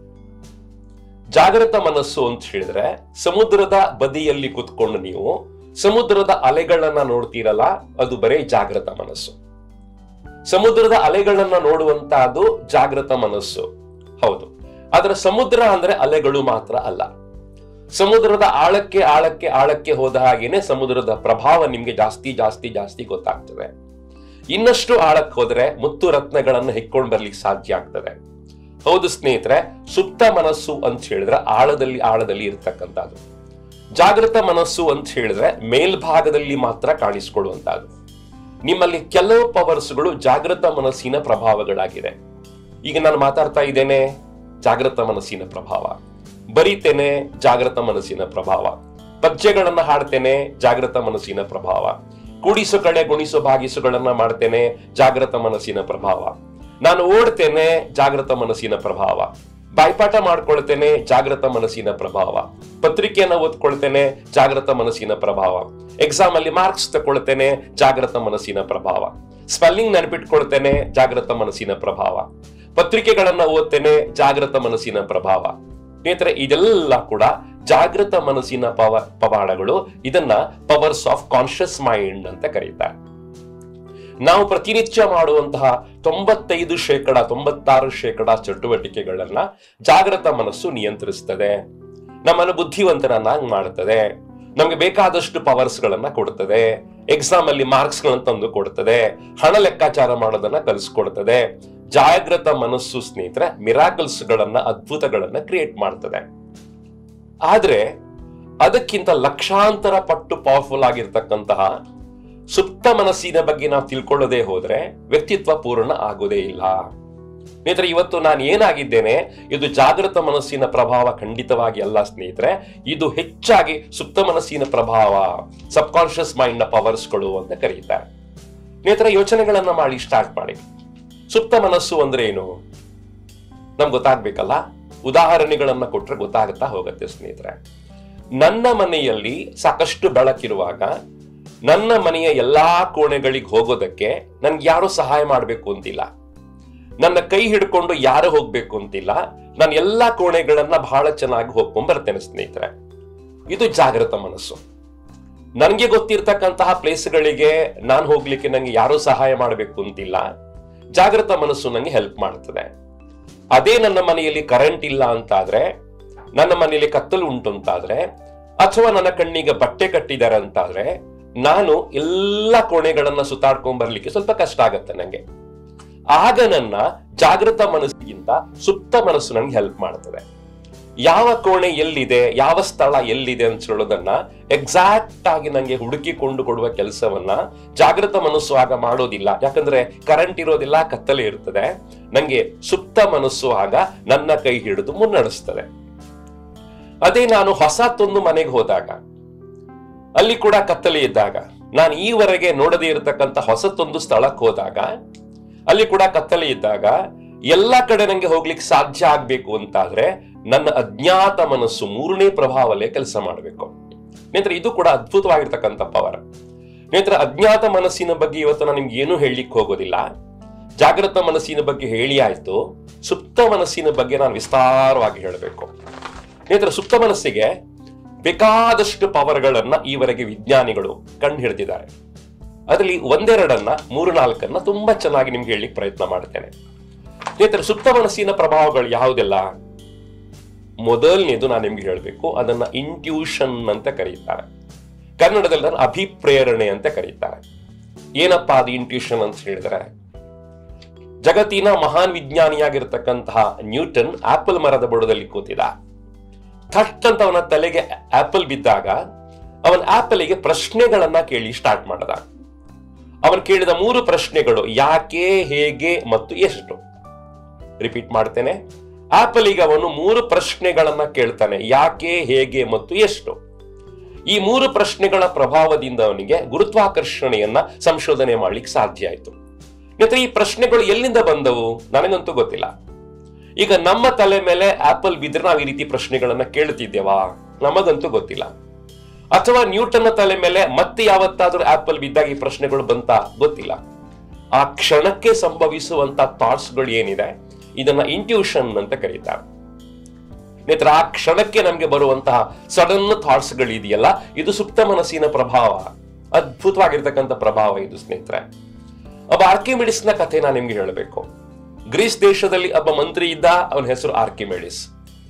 ಜಾಗೃತ ಮನಸ್ಸು ಅಂತ ಹೇಳಿದ್ರೆ ಸಮುದ್ರದ ಬದಿಯಲ್ಲಿ ಕುತ್ಕೊಂಡು ನೀವು ಸಮುದ್ರದ ಅಲೆಗಳನ್ನ ನೋಡ್ತೀರಲ್ಲ ಅದು ಬರೇ ಜಾಗೃತ ಮನಸ್ಸು ಸಮುದ್ರದ ಅಲೆಗಳನ್ನ ನೋಡುವಂತಹದ್ದು ಜಾಗೃತ ಮನಸ್ಸು ಹೌದು ಆದ್ರೆ ಸಮುದ್ರ ಅಂದ್ರೆ ಅಲೆಗಳು ಮಾತ್ರ ಅಲ್ಲ ಸಮುದ್ರದ ಆಳಕ್ಕೆ ಆಳಕ್ಕೆ ಆಳಕ್ಕೆ ಹೋದ ಹಾಗೇನೆ ಸಮುದ್ರದ ಪ್ರಭಾವ ನಿಮ್ಗೆ ಜಾಸ್ತಿ ಜಾಸ್ತಿ ಜಾಸ್ತಿ ಗೊತ್ತಾಗ್ತದೆ ಇನ್ನಷ್ಟು ಆಳಕ್ಕೆ ಹೋದ್ರೆ ಮುತ್ತು ರತ್ನಗಳನ್ನು ಹೆಕ್ಕೊಂಡು ಬರ್ಲಿಕ್ಕೆ ಸಾಧ್ಯ ಆಗ್ತದೆ ಹೌದು ಸ್ನೇಹಿತರೆ ಸುಪ್ತ ಮನಸ್ಸು ಅಂತ ಹೇಳಿದ್ರೆ ಆಳದಲ್ಲಿ ಆಳದಲ್ಲಿ ಇರ್ತಕ್ಕಂಥದ್ದು ಜಾಗೃತ ಮನಸ್ಸು ಅಂತ ಹೇಳಿದ್ರೆ ಮೇಲ್ಭಾಗದಲ್ಲಿ ಮಾತ್ರ ಕಾಣಿಸ್ಕೊಳ್ಳುವಂತಹದ್ದು ನಿಮ್ಮಲ್ಲಿ ಕೆಲವು ಪವರ್ಸ್ಗಳು ಜಾಗೃತ ಮನಸ್ಸಿನ ಪ್ರಭಾವಗಳಾಗಿದೆ ಈಗ ನಾನು ಮಾತಾಡ್ತಾ ಇದ್ದೇನೆ ಜಾಗೃತ ಮನಸ್ಸಿನ ಪ್ರಭಾವ ಬರೀತೇನೆ ಜಾಗೃತ ಮನಸ್ಸಿನ ಪ್ರಭಾವ ಪದ್ಯಗಳನ್ನ ಹಾಡ್ತೇನೆ ಜಾಗೃತ ಮನಸ್ಸಿನ ಪ್ರಭಾವ ಕೂಡಿಸು ಕಡೆ ಗುಣಿಸು ಭಾಗಿಸುಗಳನ್ನ ಮಾಡ್ತೇನೆ ಜಾಗೃತ ಮನಸ್ಸಿನ ಪ್ರಭಾವ ನಾನು ಓಡ್ತೇನೆ ಜಾಗೃತ ಮನಸ್ಸಿನ ಪ್ರಭಾವ ಬಾಯ್ಪಾಠ ಮಾಡ್ಕೊಳ್ತೇನೆ ಜಾಗೃತ ಮನಸ್ಸಿನ ಪ್ರಭಾವ ಪತ್ರಿಕೆಯನ್ನ ಓದ್ಕೊಳ್ತೇನೆ ಜಾಗೃತ ಮನಸ್ಸಿನ ಪ್ರಭಾವ ಎಕ್ಸಾಮ್ ಅಲ್ಲಿ ಮಾರ್ಕ್ಸ್ ತಗೊಳ್ತೇನೆ ಜಾಗೃತ ಮನಸ್ಸಿನ ಪ್ರಭಾವ ಸ್ಪೆಲ್ಲಿಂಗ್ ನೆನಪಿಟ್ಕೊಳ್ತೇನೆ ಜಾಗೃತ ಮನಸ್ಸಿನ ಪ್ರಭಾವ ಪತ್ರಿಕೆಗಳನ್ನ ಓದ್ತೇನೆ ಜಾಗೃತ ಮನಸ್ಸಿನ ಪ್ರಭಾವ ಸ್ನೇಹಿತರೆ ಇದೆಲ್ಲ ಕೂಡ ಜಾಗೃತ ಮನಸ್ಸಿನ ಪವ ಪವಾಡಗಳು ಇದನ್ನ ಪವರ್ಸ್ ಆಫ್ ಕಾನ್ಶಿಯಸ್ ಮೈಂಡ್ ಅಂತ ಕರೀತಾರೆ ನಾವು ಪ್ರತಿನಿತ್ಯ ಮಾಡುವಂತಹ ತೊಂಬತ್ತೈದು ಶೇಕಡ ತೊಂಬತ್ತಾರು ಶೇಕಡ ಚಟುವಟಿಕೆಗಳನ್ನ ಜಾಗೃತ ಮನಸ್ಸು ನಿಯಂತ್ರಿಸ್ತದೆ ನಮ್ಮನ್ನು ಬುದ್ಧಿವಂತರನ್ನಾಗಿ ಮಾಡುತ್ತದೆ ನಮಗೆ ಬೇಕಾದಷ್ಟು ಪವರ್ಸ್ ಗಳನ್ನ ಕೊಡುತ್ತದೆ ಎಕ್ಸಾಮ್ ಅಲ್ಲಿ ಮಾರ್ಕ್ಸ್ ಗಳನ್ನ ತಂದು ಕೊಡುತ್ತದೆ ಹಣ ಲೆಕ್ಕಾಚಾರ ಮಾಡೋದನ್ನ ಕಲಿಸ್ಕೊಡ್ತದೆ ಜಾಗೃತ ಮನಸ್ಸು ಸ್ನೇಹಿತರೆ ಮಿರಾಕಲ್ಸ್ ಗಳನ್ನ ಅದ್ಭುತಗಳನ್ನ ಕ್ರಿಯೇಟ್ ಮಾಡ್ತದೆ ಆದ್ರೆ ಅದಕ್ಕಿಂತ ಲಕ್ಷಾಂತರ ಪಟ್ಟು ಪವರ್ಫುಲ್ ಆಗಿರ್ತಕ್ಕಂತಹ ಸುಪ್ತ ಮನಸ್ಸಿನ ಬಗ್ಗೆ ನಾವು ತಿಳ್ಕೊಳ್ಳದೆ ಹೋದ್ರೆ ವ್ಯಕ್ತಿತ್ವ ಪೂರ್ಣ ಆಗೋದೇ ಇಲ್ಲ ಸ್ನೇಹಿತರೆ ಇವತ್ತು ನಾನು ಏನಾಗಿದ್ದೇನೆ ಇದು ಜಾಗೃತ ಮನಸ್ಸಿನ ಪ್ರಭಾವ ಖಂಡಿತವಾಗಿ ಅಲ್ಲ ಸ್ನೇಹಿತರೆ ಇದು ಹೆಚ್ಚಾಗಿ ಸುಪ್ತ ಮನಸ್ಸಿನ ಪ್ರಭಾವ ಸಬ್ ಕಾನ್ಶಿಯಸ್ ಮೈಂಡ್ ನ ಪವರ್ಸ್ಗಳು ಅಂತ ಕರೀತಾರೆ ಸ್ನೇಹಿತರೆ ಯೋಚನೆಗಳನ್ನ ಮಾಡಿ ಸ್ಟಾರ್ಟ್ ಮಾಡಿ ಸುಪ್ತ ಮನಸ್ಸು ಅಂದ್ರೆ ಏನು ನಮ್ಗೆ ಗೊತ್ತಾಗ್ಬೇಕಲ್ಲ ಉದಾಹರಣೆಗಳನ್ನ ಕೊಟ್ರೆ ಗೊತ್ತಾಗುತ್ತಾ ಹೋಗುತ್ತೆ ಸ್ನೇಹಿತರೆ ನನ್ನ ಮನೆಯಲ್ಲಿ ಸಾಕಷ್ಟು ಬೆಳಕಿರುವಾಗ ನನ್ನ ಮನೆಯ ಎಲ್ಲಾ ಕೋಣೆಗಳಿಗೆ ಹೋಗೋದಕ್ಕೆ ನನ್ಗೆ ಯಾರು ಸಹಾಯ ಮಾಡಬೇಕು ಅಂತಿಲ್ಲ ನನ್ನ ಕೈ ಹಿಡ್ಕೊಂಡು ಯಾರು ಹೋಗ್ಬೇಕು ಅಂತಿಲ್ಲ ನಾನು ಎಲ್ಲಾ ಕೋಣೆಗಳನ್ನ ಬಹಳ ಚೆನ್ನಾಗಿ ಹೋಗ್ಕೊಂಡ್ ಬರ್ತೇನೆ ಸ್ನೇಹಿತರೆ ಇದು ಜಾಗೃತ ಮನಸ್ಸು ನನಗೆ ಗೊತ್ತಿರ್ತಕ್ಕಂತಹ ಪ್ಲೇಸ್ಗಳಿಗೆ ನಾನು ಹೋಗ್ಲಿಕ್ಕೆ ನಂಗೆ ಯಾರು ಸಹಾಯ ಮಾಡಬೇಕು ಅಂತಿಲ್ಲ ಜಾಗೃತ ಮನಸ್ಸು ನಂಗೆ ಹೆಲ್ಪ್ ಮಾಡ್ತದೆ ಅದೇ ನನ್ನ ಮನೆಯಲ್ಲಿ ಕರೆಂಟ್ ಇಲ್ಲ ಅಂತಾದ್ರೆ ನನ್ನ ಮನೆಯಲ್ಲಿ ಕತ್ತಲು ಉಂಟು ಅಂತಾದ್ರೆ ಅಥವಾ ನನ್ನ ಕಣ್ಣಿಗೆ ಬಟ್ಟೆ ಕಟ್ಟಿದ್ದಾರೆ ಅಂತಾದ್ರೆ ನಾನು ಎಲ್ಲ ಕೋಣೆಗಳನ್ನ ಸುತ್ತಾಡ್ಕೊಂಡ್ ಬರ್ಲಿಕ್ಕೆ ಸ್ವಲ್ಪ ಕಷ್ಟ ಆಗತ್ತೆ ನಂಗೆ ಆಗ ನನ್ನ ಜಾಗೃತ ಮನಸ್ಸಿಗಿಂತ ಸುಪ್ತ ಮನಸ್ಸು ನನಗೆ ಹೆಲ್ಪ್ ಮಾಡ್ತದೆ ಯಾವ ಕೋಣೆ ಎಲ್ಲಿದೆ ಯಾವ ಸ್ಥಳ ಎಲ್ಲಿದೆ ಅಂತ ಹೇಳೋದನ್ನ ಎಕ್ಸಾಕ್ಟ್ ಆಗಿ ನಂಗೆ ಹುಡುಕಿಕೊಂಡು ಕೊಡುವ ಕೆಲಸವನ್ನ ಜಾಗೃತ ಮನಸ್ಸು ಆಗ ಮಾಡೋದಿಲ್ಲ ಯಾಕಂದ್ರೆ ಕರೆಂಟ್ ಇರೋದಿಲ್ಲ ಕತ್ತಲೆ ಇರ್ತದೆ ನಂಗೆ ಸುಪ್ತ ಮನಸ್ಸು ಆಗ ನನ್ನ ಕೈ ಹಿಡಿದು ಮುನ್ನಡೆಸ್ತದೆ ಅದೇ ನಾನು ಹೊಸತೊಂದು ಮನೆಗೆ ಹೋದಾಗ ಅಲ್ಲಿ ಕೂಡ ಕತ್ತಲೆ ಇದ್ದಾಗ ನಾನು ಈವರೆಗೆ ನೋಡದೇ ಇರತಕ್ಕಂತ ಹೊಸತೊಂದು ಸ್ಥಳಕ್ಕೆ ಹೋದಾಗ ಅಲ್ಲಿ ಕೂಡ ಕತ್ತಲೆ ಇದ್ದಾಗ ಎಲ್ಲ ಕಡೆ ನಂಗೆ ಹೋಗ್ಲಿಕ್ಕೆ ಸಾಧ್ಯ ಆಗ್ಬೇಕು ಅಂತಾದ್ರೆ ನನ್ನ ಅಜ್ಞಾತ ಮನಸ್ಸು ಮೂರನೇ ಪ್ರಭಾವಲೇ ಕೆಲಸ ಮಾಡಬೇಕು ಸ್ನೇಹಿತರೆ ಇದು ಕೂಡ ಅದ್ಭುತವಾಗಿರ್ತಕ್ಕಂಥ ಪವರ್ ಸ್ನೇಹಿತರೆ ಅಜ್ಞಾತ ಮನಸ್ಸಿನ ಬಗ್ಗೆ ಇವತ್ತು ನಾನು ನಿಮ್ಗೆ ಏನು ಹೇಳಲಿಕ್ಕೆ ಹೋಗೋದಿಲ್ಲ ಜಾಗೃತ ಮನಸ್ಸಿನ ಬಗ್ಗೆ ಹೇಳಿ ಆಯ್ತು ಸುಪ್ತ ಮನಸ್ಸಿನ ಬಗ್ಗೆ ನಾನು ವಿಸ್ತಾರವಾಗಿ ಹೇಳಬೇಕು ಸ್ನೇಹಿತರೆ ಸುಪ್ತ ಮನಸ್ಸಿಗೆ ಬೇಕಾದಷ್ಟು ಪವರ್ಗಳನ್ನ ಈವರೆಗೆ ವಿಜ್ಞಾನಿಗಳು ಕಂಡು ಹಿಡಿದಿದ್ದಾರೆ ಅದರಲ್ಲಿ ಒಂದೆರಡನ್ನ ಮೂರು ನಾಲ್ಕನ್ನ ತುಂಬಾ ಚೆನ್ನಾಗಿ ನಿಮ್ಗೆ ಹೇಳಲಿಕ್ಕೆ ಪ್ರಯತ್ನ ಮಾಡ್ತೇನೆ ಸ್ನೇಹಿತರೆ ಸುಪ್ತ ಮನಸ್ಸಿನ ಪ್ರಭಾವಗಳು ಯಾವುದೆಲ್ಲ ಮೊದಲನೇದು ನಾನು ನಿಮ್ಗೆ ಹೇಳಬೇಕು ಅದನ್ನ ಇಂಟ್ಯೂಷನ್ ಅಂತ ಕರೀತಾರೆ ಕನ್ನಡದಲ್ಲಿ ಅದನ್ನ ಅಭಿಪ್ರೇರಣೆ ಅಂತ ಕರೀತಾರೆ ಏನಪ್ಪಾ ಅದು ಇಂಟ್ಯೂಷನ್ ಅಂತ ಹೇಳಿದ್ರೆ ಜಗತ್ತಿನ ಮಹಾನ್ ವಿಜ್ಞಾನಿಯಾಗಿರ್ತಕ್ಕಂತಹ ನ್ಯೂಟನ್ ಆಪಲ್ ಮರದ ಬುಡದಲ್ಲಿ ಕೂತಿದ ಥಟ್ ಅಂತ ಅವನ ತಲೆಗೆ ಆಪಲ್ ಬಿದ್ದಾಗ ಅವನ ಆಪಲ್ಗೆ ಪ್ರಶ್ನೆಗಳನ್ನ ಕೇಳಿ ಸ್ಟಾರ್ಟ್ ಮಾಡದ ಅವನು ಕೇಳಿದ ಮೂರು ಪ್ರಶ್ನೆಗಳು ಯಾಕೆ ಹೇಗೆ ಮತ್ತು ಎಷ್ಟು ರಿಪೀಟ್ ಮಾಡ್ತೇನೆ ಆಪಲ್ಗೆ ಅವನು ಮೂರು ಪ್ರಶ್ನೆಗಳನ್ನ ಕೇಳ್ತಾನೆ ಯಾಕೆ ಹೇಗೆ ಮತ್ತು ಎಷ್ಟು ಈ ಮೂರು ಪ್ರಶ್ನೆಗಳ ಪ್ರಭಾವದಿಂದ ಅವನಿಗೆ ಗುರುತ್ವಾಕರ್ಷಣೆಯನ್ನ ಸಂಶೋಧನೆ ಮಾಡ್ಲಿಕ್ಕೆ ಸಾಧ್ಯ ಆಯ್ತು ಮತ್ತೆ ಈ ಪ್ರಶ್ನೆಗಳು ಎಲ್ಲಿಂದ ಬಂದವು ನನಗಂತೂ ಗೊತ್ತಿಲ್ಲ ಈಗ ನಮ್ಮ ತಲೆ ಮೇಲೆ ಆಪಲ್ ಬಿದ್ರೆ ನಾವು ಈ ರೀತಿ ಪ್ರಶ್ನೆಗಳನ್ನ ಕೇಳ್ತಿದ್ದೇವಾ ನಮಗಂತೂ ಗೊತ್ತಿಲ್ಲ ಅಥವಾ ನ್ಯೂಟನ್ನ ತಲೆ ಮೇಲೆ ಮತ್ತೆ ಯಾವತ್ತಾದ್ರೂ ಆಪಲ್ ಬಿದ್ದಾಗ ಈ ಪ್ರಶ್ನೆಗಳು ಬಂತ ಗೊತ್ತಿಲ್ಲ ಆ ಕ್ಷಣಕ್ಕೆ ಸಂಭವಿಸುವಂತ ಥಾಟ್ಸ್ಗಳು ಏನಿದೆ ಇದನ್ನ ಇಂಟ್ಯೂಷನ್ ಅಂತ ಕರೀತಾರೆ ಸ್ನೇಹಿತರೆ ಆ ಕ್ಷಣಕ್ಕೆ ನಮ್ಗೆ ಬರುವಂತಹ ಸಡನ್ ಥಾಟ್ಸ್ ಗಳು ಇದೆಯಲ್ಲ ಇದು ಸುಪ್ತ ಮನಸ್ಸಿನ ಪ್ರಭಾವ ಅದ್ಭುತವಾಗಿರ್ತಕ್ಕಂಥ ಪ್ರಭಾವ ಇದು ಸ್ನೇಹಿತರೆ ಒಬ್ಬ ಆರ್ಕಿಮಿಡಿಸ್ ನ ಕಥೆ ನಾನು ನಿಮ್ಗೆ ಹೇಳಬೇಕು ಗ್ರೀಸ್ ದೇಶದಲ್ಲಿ ಒಬ್ಬ ಮಂತ್ರಿ ಇದ್ದ ಅವನ ಹೆಸರು ಆರ್ಕಿಮಿಡಿಸ್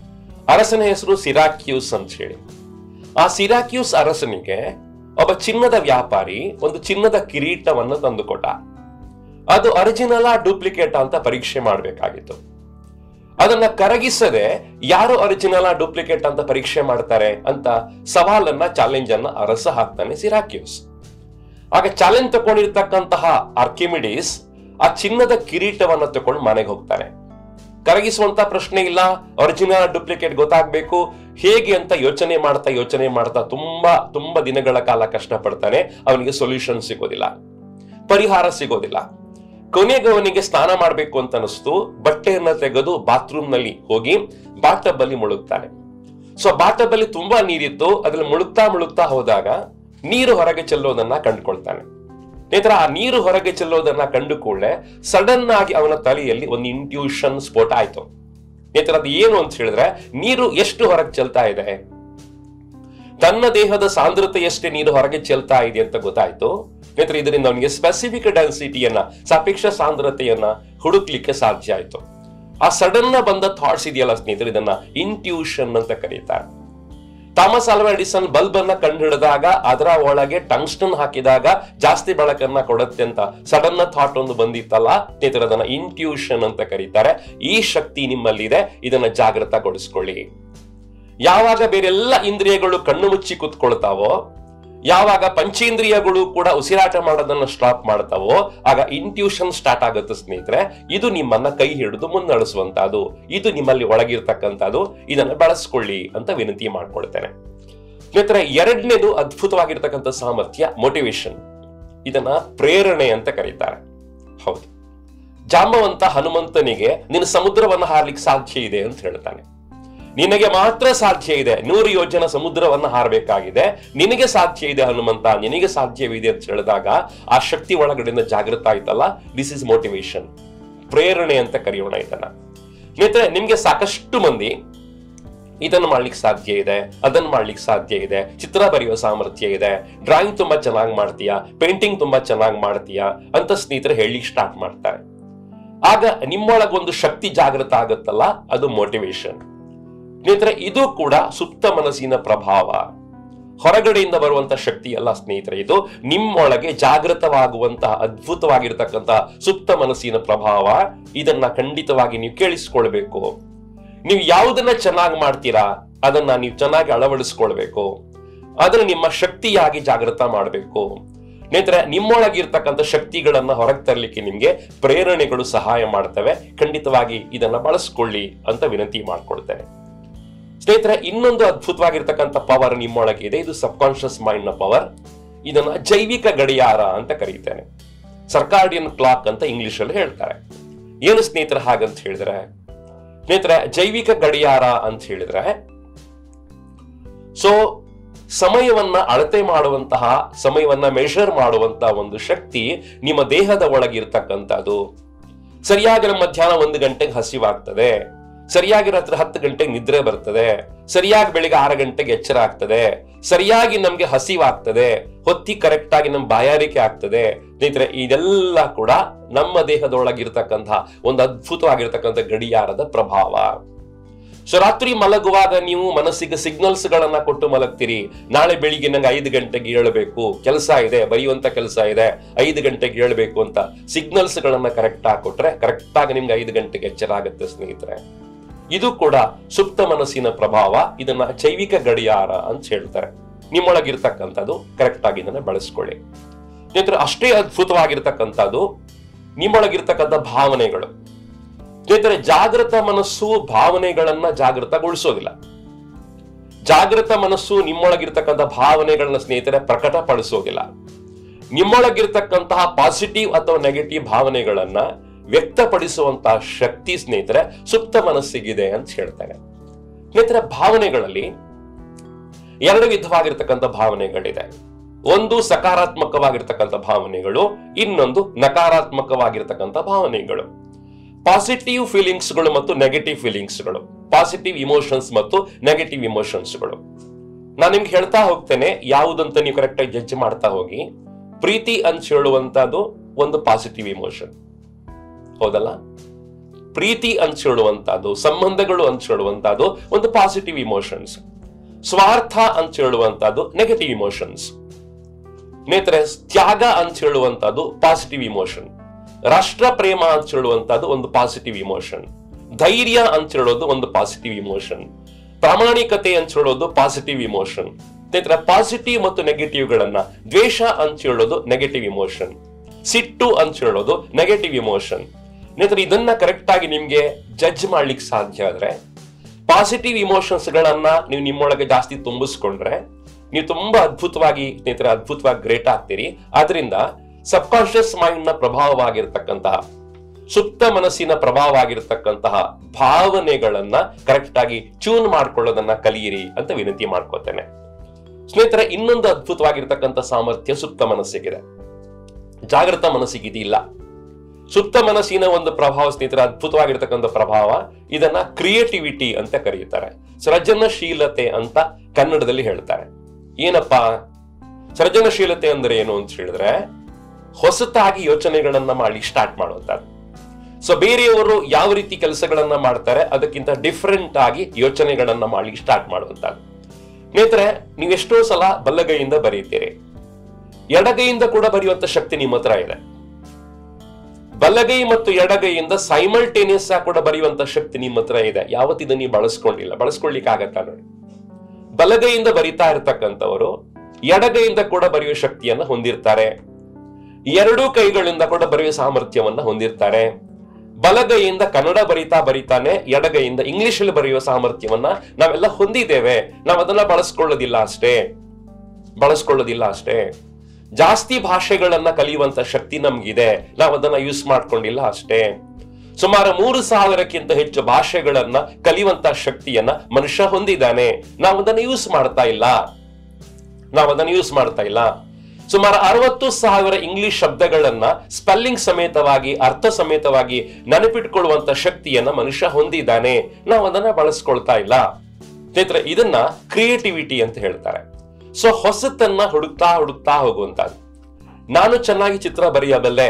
ಅರಸನ ಹೆಸರು ಸಿರಾಕ್ಯೂಸ್ ಅಂತ ಹೇಳಿ ಆ ಸಿರಾಕ್ಯೂಸ್ ಅರಸನಿಗೆ ಒಬ್ಬ ಚಿನ್ನದ ವ್ಯಾಪಾರಿ ಒಂದು ಚಿನ್ನದ ಕಿರೀಟವನ್ನು ತಂದುಕೊಟ್ಟ ಅದು ಒರಿಜಿನಲ್ ಡೂಪ್ಲಿಕೇಟ್ ಅಂತ ಪರೀಕ್ಷೆ ಮಾಡಬೇಕಾಗಿತ್ತು ಅದನ್ನ ಕರಗಿಸದೆ ಯಾರು ಒರಿಜಿನಲ್ ಡೂಪ್ಲಿಕೇಟ್ ಅಂತ ಪರೀಕ್ಷೆ ಮಾಡ್ತಾರೆ ಅಂತ ಸವಾಲನ್ನ ಚಾಲೆಂಜ್ ಅನ್ನ ಅರಸ ಹಾಕ್ತಾನೆ ಸಿರಾಕ್ಯೂಸ್ ಆಗ ಚಾಲೆಂಜ್ ತಗೊಂಡಿರ್ತಕ್ಕಂತಹ ಆರ್ಕಿಮಿಡೀಸ್ ಆ ಚಿನ್ನದ ಕಿರೀಟವನ್ನ ತಕೊಂಡು ಮನೆಗೆ ಹೋಗ್ತಾನೆ ಕರಗಿಸುವಂತ ಪ್ರಶ್ನೆ ಇಲ್ಲ ಒರಿಜಿನಲ್ ಡೂಪ್ಲಿಕೇಟ್ ಗೊತ್ತಾಗ್ಬೇಕು ಹೇಗೆ ಅಂತ ಯೋಚನೆ ಮಾಡ್ತಾ ಯೋಚನೆ ಮಾಡ್ತಾ ತುಂಬಾ ತುಂಬಾ ದಿನಗಳ ಕಾಲ ಕಷ್ಟಪಡ್ತಾನೆ ಅವನಿಗೆ ಸೊಲ್ಯೂಷನ್ ಸಿಗೋದಿಲ್ಲ ಪರಿಹಾರ ಸಿಗೋದಿಲ್ಲ ಕೊನೆಗೆ ಅವನಿಗೆ ಸ್ನಾನ ಮಾಡ್ಬೇಕು ಅಂತ ಅನಿಸ್ತು ಬಟ್ಟೆಯನ್ನ ತೆಗೆದು ಬಾತ್ರೂಮ್ ನಲ್ಲಿ ಹೋಗಿ ಬಾಟಬ್ ಅಲ್ಲಿ ಮುಳುಗ್ತಾನೆ ಸೊ ಬಾಟಬ್ ಅಲ್ಲಿ ತುಂಬಾ ನೀರಿತ್ತು ಅದ್ರಲ್ಲಿ ಮುಳುಗ್ತಾ ಮುಳುಗ್ತಾ ಹೋದಾಗ ನೀರು ಹೊರಗೆ ಚೆಲ್ಲೋದನ್ನ ಕಂಡುಕೊಳ್ತಾನೆ ಸ್ನೇಹಿತರ ಆ ನೀರು ಹೊರಗೆ ಚೆಲ್ಲೋದನ್ನ ಕಂಡು ಕೂಡಲೇ ಸಡನ್ ಆಗಿ ಅವನ ತಲೆಯಲ್ಲಿ ಒಂದು ಇಂಟ್ಯೂಷನ್ ಸ್ಫೋಟ ಆಯ್ತು ಸ್ನೇಹಿತರ ಅದು ಏನು ಅಂತ ಹೇಳಿದ್ರೆ ನೀರು ಎಷ್ಟು ಹೊರಗೆ ಚೆಲ್ತಾ ಇದೆ ತನ್ನ ದೇಹದ ಸಾಂದ್ರತೆ ಎಷ್ಟೇ ನೀರು ಹೊರಗೆ ಚೆಲ್ತಾ ಇದೆ ಅಂತ ಗೊತ್ತಾಯ್ತು ಸ್ನೇಹಿತರೆ ಇದರಿಂದ ಅವನಿಗೆ ಸ್ಪೆಸಿಫಿಕ್ ಡೆನ್ಸಿಟಿಯನ್ನ ಸಾಪೇಕ್ಷ ಸಾಂದ್ರತೆಯನ್ನ ಹುಡುಕ್ಲಿಕ್ಕೆ ಸಾಧ್ಯ ಆಯ್ತು ಆ ಸಡನ್ ಬಂದ ಥಾಟ್ಸ್ ಇದೆಯಲ್ಲ ಸ್ನೇಹಿತರೆ ಇದನ್ನ ಇಂಟ್ಯೂಷನ್ ಅಂತ ಕರೀತಾರೆ ಥಾಮಸ್ ಆಲ್ವಾ ಎಡಿಸನ್ ಬಲ್ಬ್ ಅನ್ನ ಕಂಡುಹಿಡಿದಾಗ ಅದರ ಒಳಗೆ ಟಂಗ್ಸ್ಟನ್ ಹಾಕಿದಾಗ ಜಾಸ್ತಿ ಬೆಳಕನ್ನ ಕೊಡುತ್ತೆ ಅಂತ ಸಡನ್ ಥಾಟ್ ಒಂದು ಬಂದಿತ್ತಲ್ಲ ಸ್ನೇಹಿತರೆ ಅದನ್ನ ಇಂಟ್ಯೂಷನ್ ಅಂತ ಕರೀತಾರೆ ಈ ಶಕ್ತಿ ನಿಮ್ಮಲ್ಲಿದೆ ಇದನ್ನ ಜಾಗೃತಗೊಳಿಸ್ಕೊಳ್ಳಿ ಯಾವಾಗ ಬೇರೆಲ್ಲ ಇಂದ್ರಿಯಗಳು ಕಣ್ಣು ಮುಚ್ಚಿ ಕುತ್ಕೊಳ್ತಾವೋ ಯಾವಾಗ ಪಂಚೇಂದ್ರಿಯಗಳು ಕೂಡ ಉಸಿರಾಟ ಮಾಡೋದನ್ನ ಸ್ಟಾಪ್ ಮಾಡ್ತಾವೋ ಆಗ ಇಂಟ್ಯೂಷನ್ ಸ್ಟಾರ್ಟ್ ಆಗುತ್ತೆ ಸ್ನೇಹಿತರೆ ಇದು ನಿಮ್ಮನ್ನ ಕೈ ಹಿಡಿದು ಮುನ್ನಡೆಸುವಂತಹದ್ದು ಇದು ನಿಮ್ಮಲ್ಲಿ ಒಳಗಿರ್ತಕ್ಕಂಥದ್ದು ಇದನ್ನ ಬಳಸ್ಕೊಳ್ಳಿ ಅಂತ ವಿನಂತಿ ಮಾಡ್ಕೊಳ್ತೇನೆ ಸ್ನೇಹಿತರೆ ಎರಡನೇದು ಅದ್ಭುತವಾಗಿರ್ತಕ್ಕಂಥ ಸಾಮರ್ಥ್ಯ ಮೋಟಿವೇಶನ್ ಇದನ್ನ ಪ್ರೇರಣೆ ಅಂತ ಕರೀತಾರೆ ಹೌದು ಜಾಂಬವಂತ ಹನುಮಂತನಿಗೆ ನಿನ್ನ ಸಮುದ್ರವನ್ನು ಹಾರ್ಲಿಕ್ಕೆ ಸಾಧ್ಯ ಇದೆ ಅಂತ ಹೇಳ್ತಾನೆ ನಿನಗೆ ಮಾತ್ರ ಸಾಧ್ಯ ಇದೆ ನೂರು ಯೋಜನ ಸಮುದ್ರವನ್ನ ಹಾರಬೇಕಾಗಿದೆ ನಿನಗೆ ಸಾಧ್ಯ ಇದೆ ಹನುಮಂತ ನಿನಗೆ ಸಾಧ್ಯವಿದೆ ಅಂತ ಹೇಳಿದಾಗ ಆ ಶಕ್ತಿ ಒಳಗಡೆಯಿಂದ ಜಾಗೃತ ಆಯ್ತಲ್ಲ ದಿಸ್ ಇಸ್ ಮೋಟಿವೇಶನ್ ಪ್ರೇರಣೆ ಅಂತ ಕರೆಯೋಣ ಇದನ್ನ ಸ್ನೇಹಿತರೆ ನಿಮ್ಗೆ ಸಾಕಷ್ಟು ಮಂದಿ ಇದನ್ನು ಮಾಡ್ಲಿಕ್ಕೆ ಸಾಧ್ಯ ಇದೆ ಅದನ್ನು ಮಾಡ್ಲಿಕ್ಕೆ ಸಾಧ್ಯ ಇದೆ ಚಿತ್ರ ಬರೆಯುವ ಸಾಮರ್ಥ್ಯ ಇದೆ ಡ್ರಾಯಿಂಗ್ ತುಂಬಾ ಚೆನ್ನಾಗಿ ಮಾಡ್ತೀಯಾ ಪೇಂಟಿಂಗ್ ತುಂಬಾ ಚೆನ್ನಾಗಿ ಮಾಡ್ತೀಯಾ ಅಂತ ಸ್ನೇಹಿತರು ಹೇಳಲಿಕ್ಕೆ ಸ್ಟಾರ್ಟ್ ಮಾಡ್ತಾರೆ ಆಗ ನಿಮ್ಮೊಳಗೆ ಒಂದು ಶಕ್ತಿ ಜಾಗೃತ ಆಗುತ್ತಲ್ಲ ಅದು ಮೋಟಿವೇಶನ್ ಸ್ನೇಹಿತರೆ ಇದು ಕೂಡ ಸುಪ್ತ ಮನಸ್ಸಿನ ಪ್ರಭಾವ ಹೊರಗಡೆಯಿಂದ ಬರುವಂತ ಶಕ್ತಿ ಅಲ್ಲ ಸ್ನೇಹಿತರೆ ಇದು ನಿಮ್ಮೊಳಗೆ ಜಾಗೃತವಾಗುವಂತಹ ಅದ್ಭುತವಾಗಿರ್ತಕ್ಕಂತಹ ಸುಪ್ತ ಮನಸ್ಸಿನ ಪ್ರಭಾವ ಇದನ್ನ ಖಂಡಿತವಾಗಿ ನೀವು ಕೇಳಿಸ್ಕೊಳ್ಬೇಕು ನೀವು ಯಾವುದನ್ನ ಚೆನ್ನಾಗಿ ಮಾಡ್ತೀರಾ ಅದನ್ನ ನೀವು ಚೆನ್ನಾಗಿ ಅಳವಡಿಸ್ಕೊಳ್ಬೇಕು ಅದನ್ನ ನಿಮ್ಮ ಶಕ್ತಿಯಾಗಿ ಜಾಗೃತ ಮಾಡಬೇಕು ಸ್ನೇಹಿತರೆ ನಿಮ್ಮೊಳಗಿರ್ತಕ್ಕಂಥ ಶಕ್ತಿಗಳನ್ನ ಹೊರಗೆ ತರಲಿಕ್ಕೆ ನಿಮ್ಗೆ ಪ್ರೇರಣೆಗಳು ಸಹಾಯ ಮಾಡ್ತವೆ ಖಂಡಿತವಾಗಿ ಇದನ್ನ ಬಳಸ್ಕೊಳ್ಳಿ ಅಂತ ವಿನಂತಿ ಮಾಡ್ಕೊಳ್ತೇನೆ ಸ್ನೇಹಿತರೆ ಇನ್ನೊಂದು ಅದ್ಭುತವಾಗಿರ್ತಕ್ಕಂಥ ಪವರ್ ನಿಮ್ಮೊಳಗೆ ಇದೆ ಇದು ಸಬ್ ಕಾನ್ಶಿಯಸ್ ಮೈಂಡ್ ನ ಪವರ್ ಇದನ್ನ ಜೈವಿಕ ಗಡಿಯಾರ ಅಂತ ಕರೀತೇನೆ ಸರ್ಕಾರ್ಡಿಯನ್ ಕ್ಲಾಕ್ ಅಂತ ಇಂಗ್ಲಿಷ್ ಅಲ್ಲಿ ಹೇಳ್ತಾರೆ ಏನು ಸ್ನೇಹಿತರ ಹಾಗಂತ ಹೇಳಿದ್ರೆ ಸ್ನೇಹಿತರೆ ಜೈವಿಕ ಗಡಿಯಾರ ಅಂತ ಹೇಳಿದ್ರೆ ಸೊ ಸಮಯವನ್ನ ಅಳತೆ ಮಾಡುವಂತಹ ಸಮಯವನ್ನ ಮೆಷರ್ ಮಾಡುವಂತಹ ಒಂದು ಶಕ್ತಿ ನಿಮ್ಮ ದೇಹದ ಒಳಗಿರ್ತಕ್ಕಂಥದ್ದು ಸರಿಯಾಗಿ ನಮ್ಮ ಮಧ್ಯಾಹ್ನ ಒಂದು ಗಂಟೆಗೆ ಹಸಿವಾಗ್ತದೆ ಸರಿಯಾಗಿ ರಾತ್ರಿ ಹತ್ತು ಗಂಟೆಗೆ ನಿದ್ರೆ ಬರ್ತದೆ ಸರಿಯಾಗಿ ಬೆಳಿಗ್ಗೆ ಆರು ಗಂಟೆಗೆ ಎಚ್ಚರ ಆಗ್ತದೆ ಸರಿಯಾಗಿ ನಮ್ಗೆ ಹಸಿವಾಗ್ತದೆ ಹೊತ್ತಿ ಕರೆಕ್ಟ್ ಆಗಿ ನಮ್ ಬಾಯಾರಿಕೆ ಆಗ್ತದೆ ಸ್ನೇಹಿತರೆ ಇದೆಲ್ಲ ಕೂಡ ನಮ್ಮ ದೇಹದೊಳಗಿರ್ತಕ್ಕಂತಹ ಒಂದು ಅದ್ಭುತವಾಗಿರ್ತಕ್ಕಂಥ ಗಡಿಯಾರದ ಪ್ರಭಾವ ಸೊ ರಾತ್ರಿ ಮಲಗುವಾಗ ನೀವು ಮನಸ್ಸಿಗೆ ಸಿಗ್ನಲ್ಸ್ ಗಳನ್ನ ಕೊಟ್ಟು ಮಲಗ್ತೀರಿ ನಾಳೆ ಬೆಳಿಗ್ಗೆ ನಂಗೆ ಐದು ಗಂಟೆಗೆ ಏಳಬೇಕು ಕೆಲಸ ಇದೆ ಬರೆಯುವಂತ ಕೆಲಸ ಇದೆ ಐದು ಗಂಟೆಗೆ ಏಳಬೇಕು ಅಂತ ಸಿಗ್ನಲ್ಸ್ ಗಳನ್ನ ಕರೆಕ್ಟ್ ಆಗಿ ಕೊಟ್ರೆ ಕರೆಕ್ಟ್ ಆಗಿ ನಿಮ್ಗೆ ಐದು ಗಂಟೆಗೆ ಎಚ್ಚರ ಆಗುತ್ತೆ ಸ್ನೇಹಿತರೆ ಇದು ಕೂಡ ಸುಪ್ತ ಮನಸ್ಸಿನ ಪ್ರಭಾವ ಇದನ್ನ ಜೈವಿಕ ಗಡಿಯಾರ ಅಂತ ಹೇಳ್ತಾರೆ ನಿಮ್ಮೊಳಗಿರ್ತಕ್ಕಂಥದ್ದು ಕರೆಕ್ಟ್ ಆಗಿ ಇದನ್ನ ಬಳಸ್ಕೊಳ್ಳಿ ಸ್ನೇಹಿತರೆ ಅಷ್ಟೇ ಅದ್ಭುತವಾಗಿರ್ತಕ್ಕಂಥದ್ದು ನಿಮ್ಮೊಳಗಿರ್ತಕ್ಕಂಥ ಭಾವನೆಗಳು ಸ್ನೇಹಿತರೆ ಜಾಗೃತ ಮನಸ್ಸು ಭಾವನೆಗಳನ್ನ ಜಾಗೃತಗೊಳಿಸೋದಿಲ್ಲ ಜಾಗೃತ ಮನಸ್ಸು ನಿಮ್ಮೊಳಗಿರ್ತಕ್ಕಂಥ ಭಾವನೆಗಳನ್ನ ಸ್ನೇಹಿತರೆ ಪ್ರಕಟಪಡಿಸೋದಿಲ್ಲ ನಿಮ್ಮೊಳಗಿರ್ತಕ್ಕಂತಹ ಪಾಸಿಟಿವ್ ಅಥವಾ ನೆಗೆಟಿವ್ ಭಾವನೆಗಳನ್ನ ವ್ಯಕ್ತಪಡಿಸುವಂತಹ ಶಕ್ತಿ ಸ್ನೇಹಿತರೆ ಸುಪ್ತ ಮನಸ್ಸಿಗಿದೆ ಅಂತ ಹೇಳ್ತಾರೆ ಸ್ನೇಹಿತರೆ ಭಾವನೆಗಳಲ್ಲಿ ಎರಡು ವಿಧವಾಗಿರ್ತಕ್ಕಂಥ ಭಾವನೆಗಳಿದೆ ಒಂದು ಸಕಾರಾತ್ಮಕವಾಗಿರ್ತಕ್ಕಂಥ ಭಾವನೆಗಳು ಇನ್ನೊಂದು ನಕಾರಾತ್ಮಕವಾಗಿರ್ತಕ್ಕಂಥ ಭಾವನೆಗಳು ಪಾಸಿಟಿವ್ ಫೀಲಿಂಗ್ಸ್ಗಳು ಮತ್ತು ನೆಗೆಟಿವ್ ಫೀಲಿಂಗ್ಸ್ಗಳು ಪಾಸಿಟಿವ್ ಇಮೋಷನ್ಸ್ ಮತ್ತು ನೆಗೆಟಿವ್ ಇಮೋಷನ್ಸ್ಗಳು ನಾನು ನಿಮ್ಗೆ ಹೇಳ್ತಾ ಹೋಗ್ತೇನೆ ಯಾವುದಂತ ನೀವು ಕರೆಕ್ಟ್ ಆಗಿ ಜಡ್ಜ್ ಮಾಡ್ತಾ ಹೋಗಿ ಪ್ರೀತಿ ಅಂತ ಹೇಳುವಂತದ್ದು ಒಂದು ಪಾಸಿಟಿವ್ ಇಮೋಷನ್ ಹೌದಲ್ಲ ಪ್ರೀತಿ ಅಂತ ಹೇಳುವಂತದ್ದು ಸಂಬಂಧಗಳು ಅಂತ ಹೇಳುವಂತದ್ದು ಒಂದು ಪಾಸಿಟಿವ್ ಇಮೋಷನ್ಸ್ ಸ್ವಾರ್ಥ ಅಂತ ಹೇಳುವಂತದ್ದು ನೆಗೆಟಿವ್ ಇಮೋಷನ್ಸ್ ಸ್ನೇಹಿತರೆ ತ್ಯಾಗ ಅಂತ ಹೇಳುವಂತದ್ದು ಪಾಸಿಟಿವ್ ಇಮೋಷನ್ ರಾಷ್ಟ್ರ ಪ್ರೇಮ ಅಂತ ಹೇಳುವಂತದ್ದು ಒಂದು ಪಾಸಿಟಿವ್ ಇಮೋಷನ್ ಧೈರ್ಯ ಅಂತ ಹೇಳೋದು ಒಂದು ಪಾಸಿಟಿವ್ ಇಮೋಷನ್ ಪ್ರಾಮಾಣಿಕತೆ ಅಂತ ಹೇಳೋದು ಪಾಸಿಟಿವ್ ಇಮೋಷನ್ ಸ್ನೇಹಿತರೆ ಪಾಸಿಟಿವ್ ಮತ್ತು ನೆಗೆಟಿವ್ ಗಳನ್ನ ದ್ವೇಷ ಅಂತ ಹೇಳೋದು ನೆಗೆಟಿವ್ ಇಮೋಷನ್ ಸಿಟ್ಟು ಅಂತ ಹೇಳೋದು ನೆಗೆಟಿವ್ ಇಮೋಷನ್ ಸ್ನೇಹಿತರೆ ಇದನ್ನ ಕರೆಕ್ಟ್ ಆಗಿ ನಿಮ್ಗೆ ಜಡ್ಜ್ ಮಾಡ್ಲಿಕ್ಕೆ ಸಾಧ್ಯ ಆದ್ರೆ ಪಾಸಿಟಿವ್ ಇಮೋಷನ್ಸ್ ಗಳನ್ನ ನೀವು ನಿಮ್ಮೊಳಗೆ ಜಾಸ್ತಿ ತುಂಬಿಸ್ಕೊಂಡ್ರೆ ನೀವು ತುಂಬಾ ಅದ್ಭುತವಾಗಿ ಸ್ನೇಹಿತರೆ ಅದ್ಭುತವಾಗಿ ಗ್ರೇಟ್ ಆಗ್ತೀರಿ ಆದ್ರಿಂದ ಸಬ್ ಕಾನ್ಶಿಯಸ್ ಮೈಂಡ್ ನ ಪ್ರಭಾವವಾಗಿರ್ತಕ್ಕಂತಹ ಸುಪ್ತ ಮನಸ್ಸಿನ ಪ್ರಭಾವವಾಗಿರ್ತಕ್ಕಂತಹ ಭಾವನೆಗಳನ್ನ ಕರೆಕ್ಟ್ ಆಗಿ ಟ್ಯೂನ್ ಮಾಡ್ಕೊಳ್ಳೋದನ್ನ ಕಲಿಯಿರಿ ಅಂತ ವಿನಂತಿ ಮಾಡ್ಕೋತೇನೆ ಸ್ನೇಹಿತರೆ ಇನ್ನೊಂದು ಅದ್ಭುತವಾಗಿರ್ತಕ್ಕಂಥ ಸಾಮರ್ಥ್ಯ ಸುಪ್ತ ಮನಸ್ಸಿಗಿದೆ ಜಾಗೃತ ಮನಸ್ಸಿಗಿದಿಲ್ಲ ಸುಪ್ತ ಮನಸ್ಸಿನ ಒಂದು ಪ್ರಭಾವ ಸ್ನೇಹಿತರ ಅದ್ಭುತವಾಗಿರ್ತಕ್ಕಂಥ ಪ್ರಭಾವ ಇದನ್ನ ಕ್ರಿಯೇಟಿವಿಟಿ ಅಂತ ಕರೆಯುತ್ತಾರೆ ಸೃಜನಶೀಲತೆ ಅಂತ ಕನ್ನಡದಲ್ಲಿ ಹೇಳ್ತಾರೆ ಏನಪ್ಪಾ ಸೃಜನಶೀಲತೆ ಅಂದ್ರೆ ಏನು ಅಂತ ಹೇಳಿದ್ರೆ ಹೊಸತಾಗಿ ಯೋಚನೆಗಳನ್ನ ಮಾಡಿ ಸ್ಟಾರ್ಟ್ ಮಾಡುವಂತದ್ದು ಸೊ ಬೇರೆಯವರು ಯಾವ ರೀತಿ ಕೆಲಸಗಳನ್ನ ಮಾಡ್ತಾರೆ ಅದಕ್ಕಿಂತ ಡಿಫ್ರೆಂಟ್ ಆಗಿ ಯೋಚನೆಗಳನ್ನ ಮಾಡಿ ಸ್ಟಾರ್ಟ್ ಮಾಡುವಂತದ್ದು ಸ್ನೇಹಿತರೆ ನೀವೆಷ್ಟೋ ಸಲ ಬಲ್ಲಗೈಯಿಂದ ಬರೀತೀರಿ ಎಡಗೈಯಿಂದ ಕೂಡ ಬರೆಯುವಂತ ಶಕ್ತಿ ನಿಮ್ಮ ಹತ್ರ ಇದೆ ಬಲಗೈ ಮತ್ತು ಎಡಗೈಯಿಂದ ಸೈಮಲ್ಟೇನಿಯಸ್ ಆಗಿ ಕೂಡ ಬರೆಯುವಂತ ಶಕ್ತಿ ನಿಮ್ಮ ಹತ್ರ ಇದೆ ಯಾವತ್ತಿದ ನೀವು ಬಳಸ್ಕೊಂಡಿಲ್ಲ ಬಳಸ್ಕೊಳ್ಲಿಕ್ಕೆ ಆಗತ್ತಾ ನೋಡಿ ಬಲಗೈಯಿಂದ ಬರಿತಾ ಇರ್ತಕ್ಕಂಥವರು ಎಡಗೈಯಿಂದ ಕೂಡ ಬರೆಯುವ ಶಕ್ತಿಯನ್ನ ಹೊಂದಿರ್ತಾರೆ ಎರಡೂ ಕೈಗಳಿಂದ ಕೂಡ ಬರೆಯುವ ಸಾಮರ್ಥ್ಯವನ್ನ ಹೊಂದಿರ್ತಾರೆ ಬಲಗೈಯಿಂದ ಕನ್ನಡ ಬರಿತಾ ಬರಿತಾನೆ ಎಡಗೈಯಿಂದ ಇಂಗ್ಲಿಷ್ ಅಲ್ಲಿ ಬರೆಯುವ ಸಾಮರ್ಥ್ಯವನ್ನ ನಾವೆಲ್ಲ ಹೊಂದಿದ್ದೇವೆ ನಾವು ಅದನ್ನ ಬಳಸ್ಕೊಳ್ಳೋದಿಲ್ಲ ಅಷ್ಟೇ ಬಳಸ್ಕೊಳ್ಳೋದಿಲ್ಲ ಅಷ್ಟೇ ಜಾಸ್ತಿ ಭಾಷೆಗಳನ್ನ ಕಲಿಯುವಂತ ಶಕ್ತಿ ನಮ್ಗಿದೆ ನಾವು ಅದನ್ನ ಯೂಸ್ ಮಾಡ್ಕೊಂಡಿಲ್ಲ ಅಷ್ಟೇ ಸುಮಾರು ಮೂರು ಸಾವಿರಕ್ಕಿಂತ ಹೆಚ್ಚು ಭಾಷೆಗಳನ್ನ ಕಲಿಯುವಂತ ಶಕ್ತಿಯನ್ನ ಮನುಷ್ಯ ಹೊಂದಿದ್ದಾನೆ ನಾವು ಅದನ್ನ ಯೂಸ್ ಮಾಡ್ತಾ ಇಲ್ಲ ನಾವು ಅದನ್ನ ಯೂಸ್ ಮಾಡ್ತಾ ಇಲ್ಲ ಸುಮಾರು ಅರವತ್ತು ಸಾವಿರ ಇಂಗ್ಲಿಷ್ ಶಬ್ದಗಳನ್ನ ಸ್ಪೆಲ್ಲಿಂಗ್ ಸಮೇತವಾಗಿ ಅರ್ಥ ಸಮೇತವಾಗಿ ನೆನಪಿಟ್ಕೊಳ್ಳುವಂತ ಶಕ್ತಿಯನ್ನ ಮನುಷ್ಯ ಹೊಂದಿದ್ದಾನೆ ನಾವು ಅದನ್ನ ಬಳಸ್ಕೊಳ್ತಾ ಇಲ್ಲ ಸ್ನೇಹಿತರೆ ಇದನ್ನ ಕ್ರಿಯೇಟಿವಿಟಿ ಅಂತ ಹೇಳ್ತಾರೆ ಸೊ ಹೊಸತನ್ನ ಹುಡುಕ್ತಾ ಹುಡುಕ್ತಾ ಹೋಗುವಂತದ್ದು ನಾನು ಚೆನ್ನಾಗಿ ಚಿತ್ರ ಬರೆಯಬಲ್ಲೆ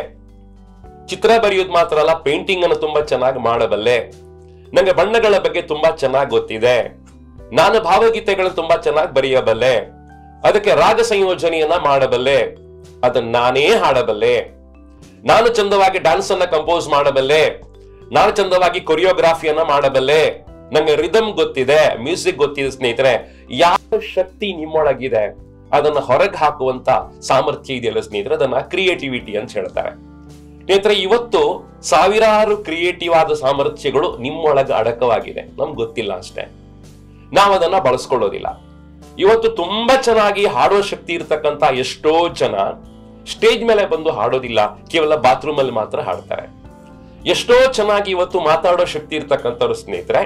ಚಿತ್ರ ಬರೆಯೋದು ಮಾತ್ರ ಅಲ್ಲ ಪೇಂಟಿಂಗ್ ಅನ್ನು ತುಂಬಾ ಚೆನ್ನಾಗಿ ಮಾಡಬಲ್ಲೆ ನಂಗೆ ಬಣ್ಣಗಳ ಬಗ್ಗೆ ತುಂಬಾ ಚೆನ್ನಾಗಿ ಗೊತ್ತಿದೆ ನಾನು ಭಾವಗೀತೆಗಳನ್ನು ತುಂಬಾ ಚೆನ್ನಾಗಿ ಬರೆಯಬಲ್ಲೆ ಅದಕ್ಕೆ ರಾಗ ಸಂಯೋಜನೆಯನ್ನ ಮಾಡಬಲ್ಲೆ ಅದನ್ನ ನಾನೇ ಹಾಡಬಲ್ಲೆ ನಾನು ಚಂದವಾಗಿ ಡ್ಯಾನ್ಸ್ ಅನ್ನ ಕಂಪೋಸ್ ಮಾಡಬಲ್ಲೆ ನಾನು ಚಂದವಾಗಿ ಕೊರಿಯೋಗ್ರಾಫಿಯನ್ನ ಮಾಡಬಲ್ಲೆ ನಂಗೆ ರಿದಮ್ ಗೊತ್ತಿದೆ ಮ್ಯೂಸಿಕ್ ಗೊತ್ತಿದೆ ಸ್ನೇಹಿತರೆ ಯಾವ ಶಕ್ತಿ ನಿಮ್ಮೊಳಗಿದೆ ಅದನ್ನ ಹೊರಗೆ ಹಾಕುವಂತ ಸಾಮರ್ಥ್ಯ ಇದೆಯಲ್ಲ ಸ್ನೇಹಿತರೆ ಅದನ್ನ ಕ್ರಿಯೇಟಿವಿಟಿ ಅಂತ ಹೇಳ್ತಾರೆ ಸ್ನೇಹಿತರೆ ಇವತ್ತು ಸಾವಿರಾರು ಕ್ರಿಯೇಟಿವ್ ಆದ ಸಾಮರ್ಥ್ಯಗಳು ನಿಮ್ಮೊಳಗೆ ಅಡಕವಾಗಿದೆ ನಮ್ಗೆ ಗೊತ್ತಿಲ್ಲ ಅಷ್ಟೇ ನಾವು ಅದನ್ನ ಬಳಸ್ಕೊಳ್ಳೋದಿಲ್ಲ ಇವತ್ತು ತುಂಬಾ ಚೆನ್ನಾಗಿ ಹಾಡೋ ಶಕ್ತಿ ಇರತಕ್ಕಂತ ಎಷ್ಟೋ ಜನ ಸ್ಟೇಜ್ ಮೇಲೆ ಬಂದು ಹಾಡೋದಿಲ್ಲ ಕೇವಲ ಬಾತ್ರೂಮ್ ಅಲ್ಲಿ ಮಾತ್ರ ಹಾಡ್ತಾರೆ ಎಷ್ಟೋ ಚೆನ್ನಾಗಿ ಇವತ್ತು ಮಾತಾಡೋ ಶಕ್ತಿ ಇರ್ತಕ್ಕಂಥವ್ರು ಸ್ನೇಹಿತರೆ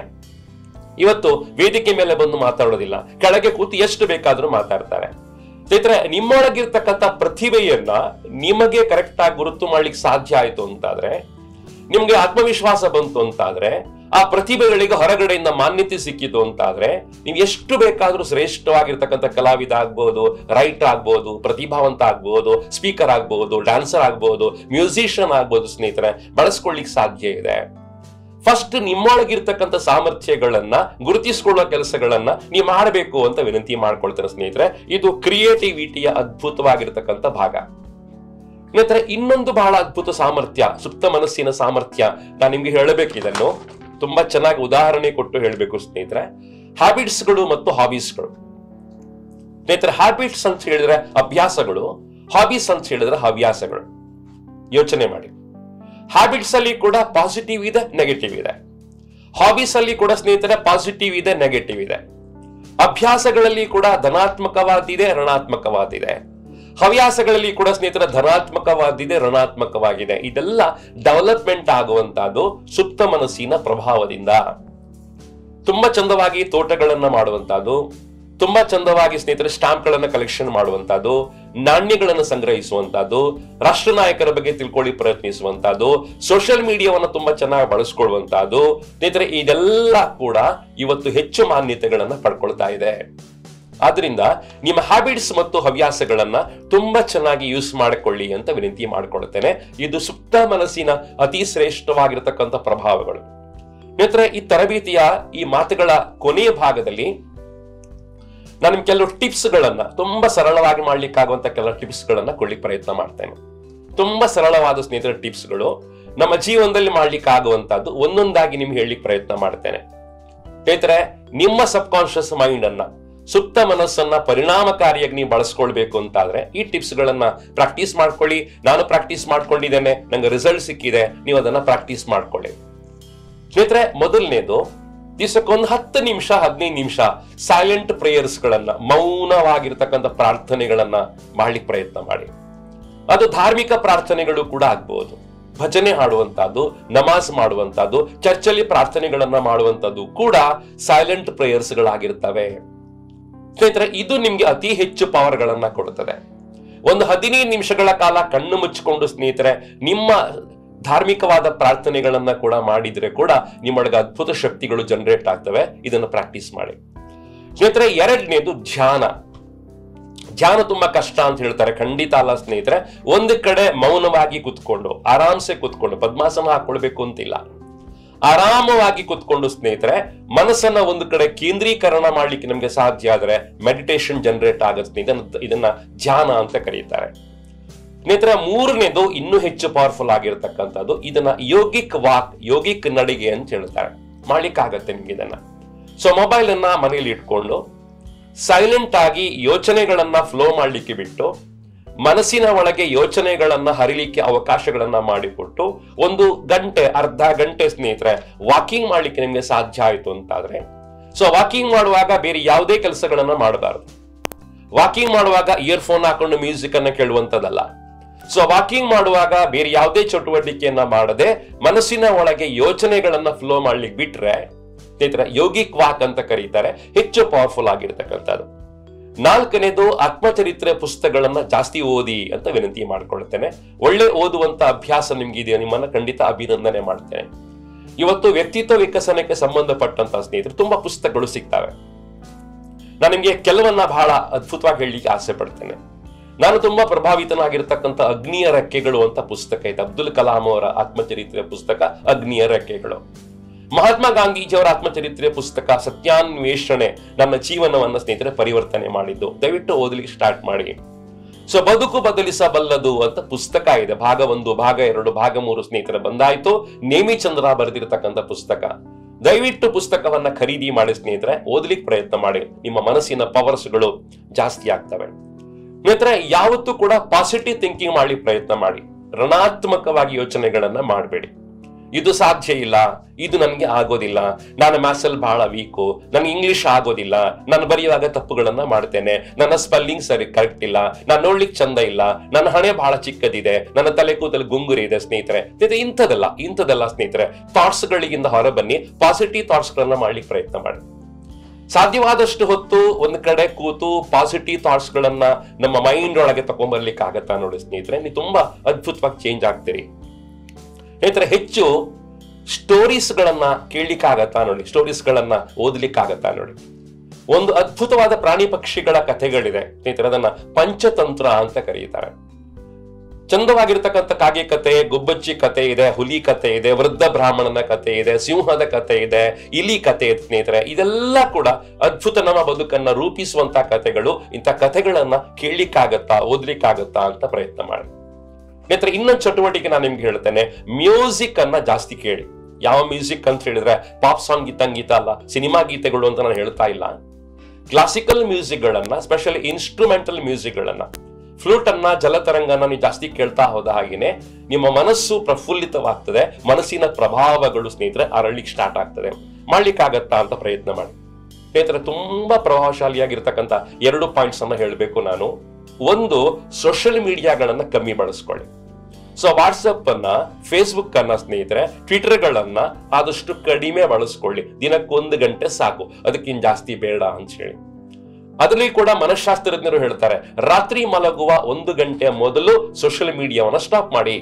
ಇವತ್ತು ವೇದಿಕೆ ಮೇಲೆ ಬಂದು ಮಾತಾಡೋದಿಲ್ಲ ಕೆಳಗೆ ಕೂತು ಎಷ್ಟು ಬೇಕಾದ್ರೂ ಮಾತಾಡ್ತಾರೆ ಸ್ನೇಹಿತರೆ ನಿಮ್ಮೊಳಗಿರ್ತಕ್ಕಂಥ ಪ್ರತಿಭೆಯನ್ನ ನಿಮಗೆ ಕರೆಕ್ಟ್ ಆಗಿ ಗುರುತು ಮಾಡ್ಲಿಕ್ಕೆ ಸಾಧ್ಯ ಆಯ್ತು ಅಂತಾದ್ರೆ ನಿಮ್ಗೆ ಆತ್ಮವಿಶ್ವಾಸ ಬಂತು ಅಂತಾದ್ರೆ ಆ ಪ್ರತಿಭೆಗಳಿಗೆ ಹೊರಗಡೆಯಿಂದ ಮಾನ್ಯತೆ ಸಿಕ್ಕಿತು ಅಂತಾದ್ರೆ ನೀವು ಎಷ್ಟು ಬೇಕಾದ್ರೂ ಶ್ರೇಷ್ಠವಾಗಿರ್ತಕ್ಕಂಥ ಕಲಾವಿದ ಆಗ್ಬೋದು ರೈಟರ್ ಆಗ್ಬೋದು ಪ್ರತಿಭಾವಂತ ಆಗ್ಬೋದು ಸ್ಪೀಕರ್ ಆಗ್ಬೋದು ಡ್ಯಾನ್ಸರ್ ಆಗ್ಬೋದು ಮ್ಯೂಸಿಷಿಯನ್ ಆಗ್ಬೋದು ಸ್ನೇಹಿತರೆ ಬಳಸ್ಕೊಳ್ಳಿಕ್ ಸಾಧ್ಯ ಇದೆ ಫಸ್ಟ್ ನಿಮ್ಮೊಳಗಿರ್ತಕ್ಕಂಥ ಸಾಮರ್ಥ್ಯಗಳನ್ನ ಗುರುತಿಸಿಕೊಳ್ಳುವ ಕೆಲಸಗಳನ್ನ ನೀವು ಮಾಡಬೇಕು ಅಂತ ವಿನಂತಿ ಮಾಡ್ಕೊಳ್ತಾರೆ ಸ್ನೇಹಿತರೆ ಇದು ಕ್ರಿಯೇಟಿವಿಟಿಯ ಅದ್ಭುತವಾಗಿರ್ತಕ್ಕಂಥ ಭಾಗ ಸ್ನೇಹಿತರೆ ಇನ್ನೊಂದು ಬಹಳ ಅದ್ಭುತ ಸಾಮರ್ಥ್ಯ ಸುಪ್ತ ಮನಸ್ಸಿನ ಸಾಮರ್ಥ್ಯ ನಾನು ನಿಮ್ಗೆ ಹೇಳಬೇಕಿದನ್ನು ತುಂಬಾ ಚೆನ್ನಾಗಿ ಉದಾಹರಣೆ ಕೊಟ್ಟು ಹೇಳಬೇಕು ಸ್ನೇಹಿತರೆ ಹ್ಯಾಬಿಟ್ಸ್ಗಳು ಮತ್ತು ಹಾಬೀಸ್ಗಳು ಸ್ನೇಹಿತರೆ ಹ್ಯಾಬಿಟ್ಸ್ ಅಂತ ಹೇಳಿದ್ರೆ ಅಭ್ಯಾಸಗಳು ಹಾಬೀಸ್ ಅಂತ ಹೇಳಿದ್ರೆ ಹವ್ಯಾಸಗಳು ಯೋಚನೆ ಮಾಡಿ ಹ್ಯಾಬಿಟ್ಸ್ ಅಲ್ಲಿ ಕೂಡ ಪಾಸಿಟಿವ್ ಇದೆ ನೆಗೆಟಿವ್ ಇದೆ ಹಾಬೀಸ್ ಅಲ್ಲಿ ಕೂಡ ಸ್ನೇಹಿತರೆ ಪಾಸಿಟಿವ್ ಇದೆ ನೆಗೆಟಿವ್ ಇದೆ ಅಭ್ಯಾಸಗಳಲ್ಲಿ ಕೂಡ ಧನಾತ್ಮಕವಾದಿದೆ ಋಣಾತ್ಮಕವಾದಿದೆ ಹವ್ಯಾಸಗಳಲ್ಲಿ ಕೂಡ ಸ್ನೇಹಿತರ ಧನಾತ್ಮಕವಾದಿದೆ ಋಣಾತ್ಮಕವಾಗಿದೆ ಇದೆಲ್ಲ ಡೆವಲಪ್ಮೆಂಟ್ ಆಗುವಂತಹದ್ದು ಸುಪ್ತ ಮನಸ್ಸಿನ ಪ್ರಭಾವದಿಂದ ತುಂಬಾ ಚಂದವಾಗಿ ತೋಟಗಳನ್ನ ಮಾಡುವಂತಹದ್ದು ತುಂಬಾ ಚಂದವಾಗಿ ಸ್ನೇಹಿತರೆ ಸ್ಟಾಂಪ್ಗಳನ್ನ ಕಲೆಕ್ಷನ್ ಮಾಡುವಂತಹದ್ದು ನಾಣ್ಯಗಳನ್ನು ಸಂಗ್ರಹಿಸುವಂತಹದ್ದು ರಾಷ್ಟ್ರ ನಾಯಕರ ಬಗ್ಗೆ ತಿಳ್ಕೊಳ್ಳಿ ಪ್ರಯತ್ನಿಸುವಂತಹದ್ದು ಸೋಷಿಯಲ್ ಮೀಡಿಯಾವನ್ನ ತುಂಬಾ ಚೆನ್ನಾಗಿ ಬಳಸ್ಕೊಳ್ಳುವಂತಹದ್ದು ಸ್ನೇಹಿತರೆ ಇದೆಲ್ಲ ಕೂಡ ಇವತ್ತು ಹೆಚ್ಚು ಮಾನ್ಯತೆಗಳನ್ನ ಪಡ್ಕೊಳ್ತಾ ಇದೆ ಆದ್ರಿಂದ ನಿಮ್ಮ ಹ್ಯಾಬಿಟ್ಸ್ ಮತ್ತು ಹವ್ಯಾಸಗಳನ್ನ ತುಂಬಾ ಚೆನ್ನಾಗಿ ಯೂಸ್ ಮಾಡಿಕೊಳ್ಳಿ ಅಂತ ವಿನಂತಿ ಮಾಡಿಕೊಳ್ತೇನೆ ಇದು ಸುಪ್ತ ಮನಸ್ಸಿನ ಅತಿ ಶ್ರೇಷ್ಠವಾಗಿರತಕ್ಕಂಥ ಪ್ರಭಾವಗಳು ಸ್ನೇಹಿತರೆ ಈ ತರಬೇತಿಯ ಈ ಮಾತುಗಳ ಕೊನೆಯ ಭಾಗದಲ್ಲಿ ನಾನು ನಿಮ್ಗೆ ಕೆಲವು ಟಿಪ್ಸ್ ಗಳನ್ನ ತುಂಬಾ ಸರಳವಾಗಿ ಮಾಡ್ಲಿಕ್ಕಾಗುವಂತ ಕೆಲವು ಟಿಪ್ಸ್ ಗಳನ್ನ ಕೊಡ್ಲಿಕ್ಕೆ ಪ್ರಯತ್ನ ಮಾಡ್ತೇನೆ ತುಂಬಾ ಸರಳವಾದ ಸ್ನೇಹಿತರ ಟಿಪ್ಸ್ಗಳು ನಮ್ಮ ಜೀವನದಲ್ಲಿ ಮಾಡ್ಲಿಕ್ಕೆ ಆಗುವಂತದ್ದು ಒಂದೊಂದಾಗಿ ನಿಮ್ಗೆ ಹೇಳಲಿಕ್ಕೆ ಪ್ರಯತ್ನ ಮಾಡ್ತೇನೆ ಸ್ನೇಹಿತರೆ ನಿಮ್ಮ ಸಬ್ ಕಾನ್ಶಿಯಸ್ ಮೈಂಡ್ ಅನ್ನ ಸುಪ್ತ ಮನಸ್ಸನ್ನ ಪರಿಣಾಮಕಾರಿಯಾಗಿ ನೀವು ಬಳಸ್ಕೊಳ್ಬೇಕು ಅಂತಾದ್ರೆ ಈ ಟಿಪ್ಸ್ ಗಳನ್ನ ಪ್ರಾಕ್ಟೀಸ್ ಮಾಡ್ಕೊಳ್ಳಿ ನಾನು ಪ್ರಾಕ್ಟೀಸ್ ಮಾಡ್ಕೊಂಡಿದ್ದೇನೆ ನಂಗೆ ರಿಸಲ್ಟ್ ಸಿಕ್ಕಿದೆ ನೀವು ಅದನ್ನ ಪ್ರಾಕ್ಟೀಸ್ ಮಾಡ್ಕೊಳ್ಳಿ ಸ್ನೇಹಿತರೆ ಮೊದಲನೇದು ದಿವಸಕ್ಕೊಂದು ಹತ್ತು ನಿಮಿಷ ಹದಿನೈದು ನಿಮಿಷ ಸೈಲೆಂಟ್ ಪ್ರೇಯರ್ಸ್ ಗಳನ್ನ ಮೌನವಾಗಿರ್ತಕ್ಕಂಥ ಪ್ರಾರ್ಥನೆಗಳನ್ನ ಮಾಡ್ಲಿಕ್ಕೆ ಪ್ರಯತ್ನ ಮಾಡಿ ಅದು ಧಾರ್ಮಿಕ ಪ್ರಾರ್ಥನೆಗಳು ಕೂಡ ಆಗ್ಬಹುದು ಭಜನೆ ಹಾಡುವಂತಹದ್ದು ನಮಾಜ್ ಮಾಡುವಂತಹದ್ದು ಚರ್ಚಲ್ಲಿ ಪ್ರಾರ್ಥನೆಗಳನ್ನ ಮಾಡುವಂತದ್ದು ಕೂಡ ಸೈಲೆಂಟ್ ಪ್ರೇಯರ್ಸ್ ಗಳಾಗಿರ್ತವೆ ಸ್ನೇಹಿತರೆ ಇದು ನಿಮ್ಗೆ ಅತಿ ಹೆಚ್ಚು ಪವರ್ ಗಳನ್ನ ಕೊಡುತ್ತದೆ ಒಂದು ಹದಿನೈದು ನಿಮಿಷಗಳ ಕಾಲ ಕಣ್ಣು ಮುಚ್ಚಿಕೊಂಡು ಸ್ನೇಹಿತರೆ ನಿಮ್ಮ ಧಾರ್ಮಿಕವಾದ ಪ್ರಾರ್ಥನೆಗಳನ್ನ ಕೂಡ ಮಾಡಿದ್ರೆ ಕೂಡ ನಿಮ್ಮೊಳಗೆ ಅದ್ಭುತ ಶಕ್ತಿಗಳು ಜನರೇಟ್ ಆಗ್ತವೆ ಇದನ್ನು ಪ್ರಾಕ್ಟೀಸ್ ಮಾಡಿ ಸ್ನೇಹಿತರೆ ಎರಡನೇದು ಧ್ಯಾನ ಧ್ಯಾನ ತುಂಬಾ ಕಷ್ಟ ಅಂತ ಹೇಳ್ತಾರೆ ಖಂಡಿತ ಅಲ್ಲ ಸ್ನೇಹಿತರೆ ಒಂದು ಕಡೆ ಮೌನವಾಗಿ ಕುತ್ಕೊಂಡು ಆರಾಮ್ಸೆ ಕುತ್ಕೊಂಡು ಪದ್ಮಾಸನ ಹಾಕೊಳ್ಬೇಕು ಅಂತಿಲ್ಲ ಆರಾಮವಾಗಿ ಕುತ್ಕೊಂಡು ಸ್ನೇಹಿತರೆ ಮನಸ್ಸನ್ನ ಒಂದು ಕಡೆ ಕೇಂದ್ರೀಕರಣ ಮಾಡ್ಲಿಕ್ಕೆ ನಮ್ಗೆ ಸಾಧ್ಯ ಆದ್ರೆ ಮೆಡಿಟೇಷನ್ ಜನರೇಟ್ ಆಗುತ್ತೆ ಇದನ್ನ ಇದನ್ನ ಧ್ಯಾನ ಅಂತ ಕರೀತಾರೆ ಸ್ನೇಹಿತರೆ ಮೂರನೇದು ಇನ್ನೂ ಹೆಚ್ಚು ಪವರ್ಫುಲ್ ಆಗಿರ್ತಕ್ಕಂಥದ್ದು ಇದನ್ನ ಯೋಗಿಕ್ ವಾಕ್ ಯೋಗಿಕ್ ನಡಿಗೆ ಅಂತ ಹೇಳ್ತಾರೆ ಮಾಡ್ಲಿಕ್ಕಾಗತ್ತೆ ನಿಮ್ಗೆ ಇದನ್ನ ಸೊ ಮೊಬೈಲ್ ಅನ್ನ ಮನೇಲಿ ಇಟ್ಕೊಂಡು ಸೈಲೆಂಟ್ ಆಗಿ ಯೋಚನೆಗಳನ್ನ ಫ್ಲೋ ಮಾಡ್ಲಿಕ್ಕೆ ಬಿಟ್ಟು ಮನಸ್ಸಿನ ಒಳಗೆ ಯೋಚನೆಗಳನ್ನ ಹರಿಲಿಕ್ಕೆ ಅವಕಾಶಗಳನ್ನ ಮಾಡಿಕೊಟ್ಟು ಒಂದು ಗಂಟೆ ಅರ್ಧ ಗಂಟೆ ಸ್ನೇಹಿತರೆ ವಾಕಿಂಗ್ ಮಾಡ್ಲಿಕ್ಕೆ ನಿಮ್ಗೆ ಸಾಧ್ಯ ಆಯ್ತು ಅಂತಾದ್ರೆ ಸೊ ವಾಕಿಂಗ್ ಮಾಡುವಾಗ ಬೇರೆ ಯಾವುದೇ ಕೆಲಸಗಳನ್ನ ಮಾಡಬಾರದು ವಾಕಿಂಗ್ ಮಾಡುವಾಗ ಇಯರ್ಫೋನ್ ಹಾಕೊಂಡು ಮ್ಯೂಸಿಕ್ ಅನ್ನ ಕೇಳುವಂತದಲ್ಲ ಸೊ ವಾಕಿಂಗ್ ಮಾಡುವಾಗ ಬೇರೆ ಯಾವುದೇ ಚಟುವಟಿಕೆಯನ್ನ ಮಾಡದೆ ಮನಸ್ಸಿನ ಒಳಗೆ ಯೋಚನೆಗಳನ್ನ ಫ್ಲೋ ಮಾಡ್ಲಿಕ್ಕೆ ಬಿಟ್ರೆ ಸ್ನೇಹಿತರೆ ಯೋಗಿಕ್ ವಾಕ್ ಅಂತ ಕರೀತಾರೆ ಹೆಚ್ಚು ಪವರ್ಫುಲ್ ಆಗಿರ್ತಕ್ಕಂಥದ್ದು ನಾಲ್ಕನೇದು ಆತ್ಮಚರಿತ್ರೆ ಪುಸ್ತಕಗಳನ್ನ ಜಾಸ್ತಿ ಓದಿ ಅಂತ ವಿನಂತಿ ಮಾಡ್ಕೊಳ್ತೇನೆ ಒಳ್ಳೆ ಓದುವಂತ ಅಭ್ಯಾಸ ನಿಮ್ಗಿದೆಯೋ ನಿಮ್ಮನ್ನ ಖಂಡಿತ ಅಭಿನಂದನೆ ಮಾಡ್ತೇನೆ ಇವತ್ತು ವ್ಯಕ್ತಿತ್ವ ವಿಕಸನಕ್ಕೆ ಸಂಬಂಧಪಟ್ಟಂತ ಸ್ನೇಹಿತರು ತುಂಬಾ ಪುಸ್ತಕಗಳು ಸಿಗ್ತವೆ ನಾನು ನಿಮ್ಗೆ ಕೆಲವನ್ನ ಬಹಳ ಅದ್ಭುತವಾಗಿ ಹೇಳಲಿಕ್ಕೆ ಆಸೆ ಪಡ್ತೇನೆ ನಾನು ತುಂಬಾ ಪ್ರಭಾವಿತನಾಗಿರ್ತಕ್ಕಂಥ ಅಗ್ನಿಯ ರೆಕ್ಕೆಗಳು ಅಂತ ಪುಸ್ತಕ ಇದೆ ಅಬ್ದುಲ್ ಕಲಾಂ ಅವರ ಆತ್ಮಚರಿತ್ರೆ ಪುಸ್ತಕ ಅಗ್ನಿಯ ರೆಕ್ಕೆಗಳು ಮಹಾತ್ಮ ಗಾಂಧೀಜಿಯವರ ಆತ್ಮಚರಿತ್ರೆ ಪುಸ್ತಕ ಸತ್ಯಾನ್ವೇಷಣೆ ನನ್ನ ಜೀವನವನ್ನ ಸ್ನೇಹಿತರೆ ಪರಿವರ್ತನೆ ಮಾಡಿದ್ದು ದಯವಿಟ್ಟು ಓದಲಿಕ್ಕೆ ಸ್ಟಾರ್ಟ್ ಮಾಡಿ ಸೊ ಬದುಕು ಬದಲಿಸಬಲ್ಲದು ಅಂತ ಪುಸ್ತಕ ಇದೆ ಭಾಗ ಒಂದು ಭಾಗ ಎರಡು ಭಾಗ ಮೂರು ಸ್ನೇಹಿತರ ಬಂದಾಯ್ತು ನೇಮಿಚಂದ್ರ ಬರೆದಿರತಕ್ಕಂಥ ಪುಸ್ತಕ ದಯವಿಟ್ಟು ಪುಸ್ತಕವನ್ನ ಖರೀದಿ ಮಾಡಿ ಸ್ನೇಹಿತರೆ ಓದಲಿಕ್ಕೆ ಪ್ರಯತ್ನ ಮಾಡಿ ನಿಮ್ಮ ಮನಸ್ಸಿನ ಪವರ್ಸ್ಗಳು ಜಾಸ್ತಿ ಆಗ್ತವೆ ಸ್ನೇಹಿತರೆ ಯಾವತ್ತೂ ಕೂಡ ಪಾಸಿಟಿವ್ ಥಿಂಕಿಂಗ್ ಮಾಡಿ ಪ್ರಯತ್ನ ಮಾಡಿ ಋಣಾತ್ಮಕವಾಗಿ ಯೋಚನೆಗಳನ್ನ ಮಾಡಬೇಡಿ ಇದು ಸಾಧ್ಯ ಇಲ್ಲ ಇದು ನನಗೆ ಆಗೋದಿಲ್ಲ ನಾನು ಮ್ಯಾಥ್ಸಲ್ಲಿ ಬಹಳ ವೀಕು ನನಗೆ ಇಂಗ್ಲಿಷ್ ಆಗೋದಿಲ್ಲ ನಾನು ಬರೆಯುವಾಗ ತಪ್ಪುಗಳನ್ನ ಮಾಡ್ತೇನೆ ನನ್ನ ಸ್ಪೆಲ್ಲಿಂಗ್ ಸರಿ ಕರೆಕ್ಟ್ ಇಲ್ಲ ನಾನು ನೋಡ್ಲಿಕ್ಕೆ ಚಂದ ಇಲ್ಲ ನನ್ನ ಹಣೆ ಬಹಳ ಚಿಕ್ಕದಿದೆ ನನ್ನ ತಲೆ ಕೂದಲು ಗುಂಗುರಿ ಇದೆ ಸ್ನೇಹಿತರೆ ಇದು ಇಂಥದಲ್ಲ ಇಂಥದಲ್ಲ ಸ್ನೇಹಿತರೆ ಥಾಟ್ಸ್ ಗಳಿಗಿಂದ ಹೊರ ಬನ್ನಿ ಪಾಸಿಟಿವ್ ಥಾಟ್ಸ್ ಗಳನ್ನ ಮಾಡ್ಲಿಕ್ಕೆ ಪ್ರಯತ್ನ ಮಾಡಿ ಸಾಧ್ಯವಾದಷ್ಟು ಹೊತ್ತು ಒಂದು ಕಡೆ ಕೂತು ಪಾಸಿಟಿವ್ ಥಾಟ್ಸ್ ಗಳನ್ನ ನಮ್ಮ ಮೈಂಡ್ ಒಳಗೆ ತಗೊಂಡ್ಬರ್ಲಿಕ್ಕೆ ಆಗತ್ತಾ ನೋಡಿ ಸ್ನೇಹಿತರೆ ನೀವು ತುಂಬಾ ಅದ್ಭುತವಾಗಿ ಚೇಂಜ್ ಆಗ್ತೀರಿ ಸ್ನೇಹಿತರೆ ಹೆಚ್ಚು ಸ್ಟೋರೀಸ್ ಗಳನ್ನ ಕೇಳಲಿಕ್ಕಾಗತ್ತಾ ನೋಡಿ ಸ್ಟೋರೀಸ್ ಗಳನ್ನ ಓದ್ಲಿಕ್ಕಾಗತ್ತಾ ನೋಡಿ ಒಂದು ಅದ್ಭುತವಾದ ಪ್ರಾಣಿ ಪಕ್ಷಿಗಳ ಕಥೆಗಳಿದೆ ಸ್ನೇಹಿತರೆ ಅದನ್ನ ಪಂಚತಂತ್ರ ಅಂತ ಕರೀತಾರೆ ಚಂದವಾಗಿರ್ತಕ್ಕಂಥ ಕಾಗೆ ಕತೆ ಗುಬ್ಬಚ್ಚಿ ಕತೆ ಇದೆ ಹುಲಿ ಕತೆ ಇದೆ ವೃದ್ಧ ಬ್ರಾಹ್ಮಣನ ಕತೆ ಇದೆ ಸಿಂಹದ ಕತೆ ಇದೆ ಇಲಿ ಕತೆ ಇದೆ ಸ್ನೇಹಿತರೆ ಇದೆಲ್ಲ ಕೂಡ ಅದ್ಭುತ ನಮ್ಮ ಬದುಕನ್ನ ರೂಪಿಸುವಂತ ಕಥೆಗಳು ಇಂಥ ಕಥೆಗಳನ್ನ ಕೇಳಲಿಕ್ಕಾಗತ್ತಾ ಓದ್ಲಿಕ್ಕಾಗತ್ತಾ ಅಂತ ಪ್ರಯತ್ನ ಮಾಡಿ ಸ್ನೇಹಿತರೆ ಇನ್ನೊಂದು ಚಟುವಟಿಕೆ ನಾನು ನಿಮ್ಗೆ ಹೇಳ್ತೇನೆ ಮ್ಯೂಸಿಕ್ ಅನ್ನ ಜಾಸ್ತಿ ಕೇಳಿ ಯಾವ ಮ್ಯೂಸಿಕ್ ಅಂತ ಹೇಳಿದ್ರೆ ಪಾಪ್ ಸಾಂಗ್ ಗೀತಂಗೀತ ಅಲ್ಲ ಸಿನಿಮಾ ಗೀತೆಗಳು ಅಂತ ನಾನು ಹೇಳ್ತಾ ಇಲ್ಲ ಕ್ಲಾಸಿಕಲ್ ಮ್ಯೂಸಿಕ್ ಗಳನ್ನ ಸ್ಪೆಷಲಿ ಇನ್ಸ್ಟ್ರೂಮೆಂಟಲ್ ಮ್ಯೂಸಿಕ್ ಗಳನ್ನ ಫ್ಲೂಟ್ ಅನ್ನ ಜಲತರಂಗನ ನೀವು ಜಾಸ್ತಿ ಕೇಳ್ತಾ ಹೋದ ಹಾಗೇನೆ ನಿಮ್ಮ ಮನಸ್ಸು ಪ್ರಫುಲ್ಲಿತವಾಗ್ತದೆ ಮನಸ್ಸಿನ ಪ್ರಭಾವಗಳು ಸ್ನೇಹಿತರೆ ಅರಳಿಕ್ ಸ್ಟಾರ್ಟ್ ಆಗ್ತದೆ ಮಾಡ್ಲಿಕ್ಕಾಗತ್ತಾ ಅಂತ ಪ್ರಯತ್ನ ಮಾಡಿ ಸ್ನೇಹಿತರೆ ತುಂಬಾ ಪ್ರಭಾವಶಾಲಿಯಾಗಿರ್ತಕ್ಕಂಥ ಎರಡು ಪಾಯಿಂಟ್ಸ್ ಅನ್ನ ಹೇಳಬೇಕು ನಾನು ಒಂದು ಸೋಷಿಯಲ್ ಮೀಡಿಯಾಗಳನ್ನ ಕಮ್ಮಿ ಬಳಸ್ಕೊಳ್ಳಿ ಸೊ ವಾಟ್ಸಪ್ ಅನ್ನ ಫೇಸ್ಬುಕ್ ಅನ್ನ ಸ್ನೇಹಿತರೆ ಟ್ವಿಟರ್ ಗಳನ್ನ ಆದಷ್ಟು ಕಡಿಮೆ ಬಳಸ್ಕೊಳ್ಳಿ ದಿನಕ್ಕೊಂದು ಗಂಟೆ ಸಾಕು ಅದಕ್ಕಿಂತ ಜಾಸ್ತಿ ಬೇಡ ಅಂತ ಹೇಳಿ ಅದರಲ್ಲಿ ಕೂಡ ಮನಃಶಾಸ್ತ್ರಜ್ಞರು ಹೇಳ್ತಾರೆ ರಾತ್ರಿ ಮಲಗುವ ಒಂದು ಗಂಟೆ ಮೊದಲು ಸೋಷಿಯಲ್ ಮೀಡಿಯಾವನ್ನ ಸ್ಟಾಪ್ ಮಾಡಿ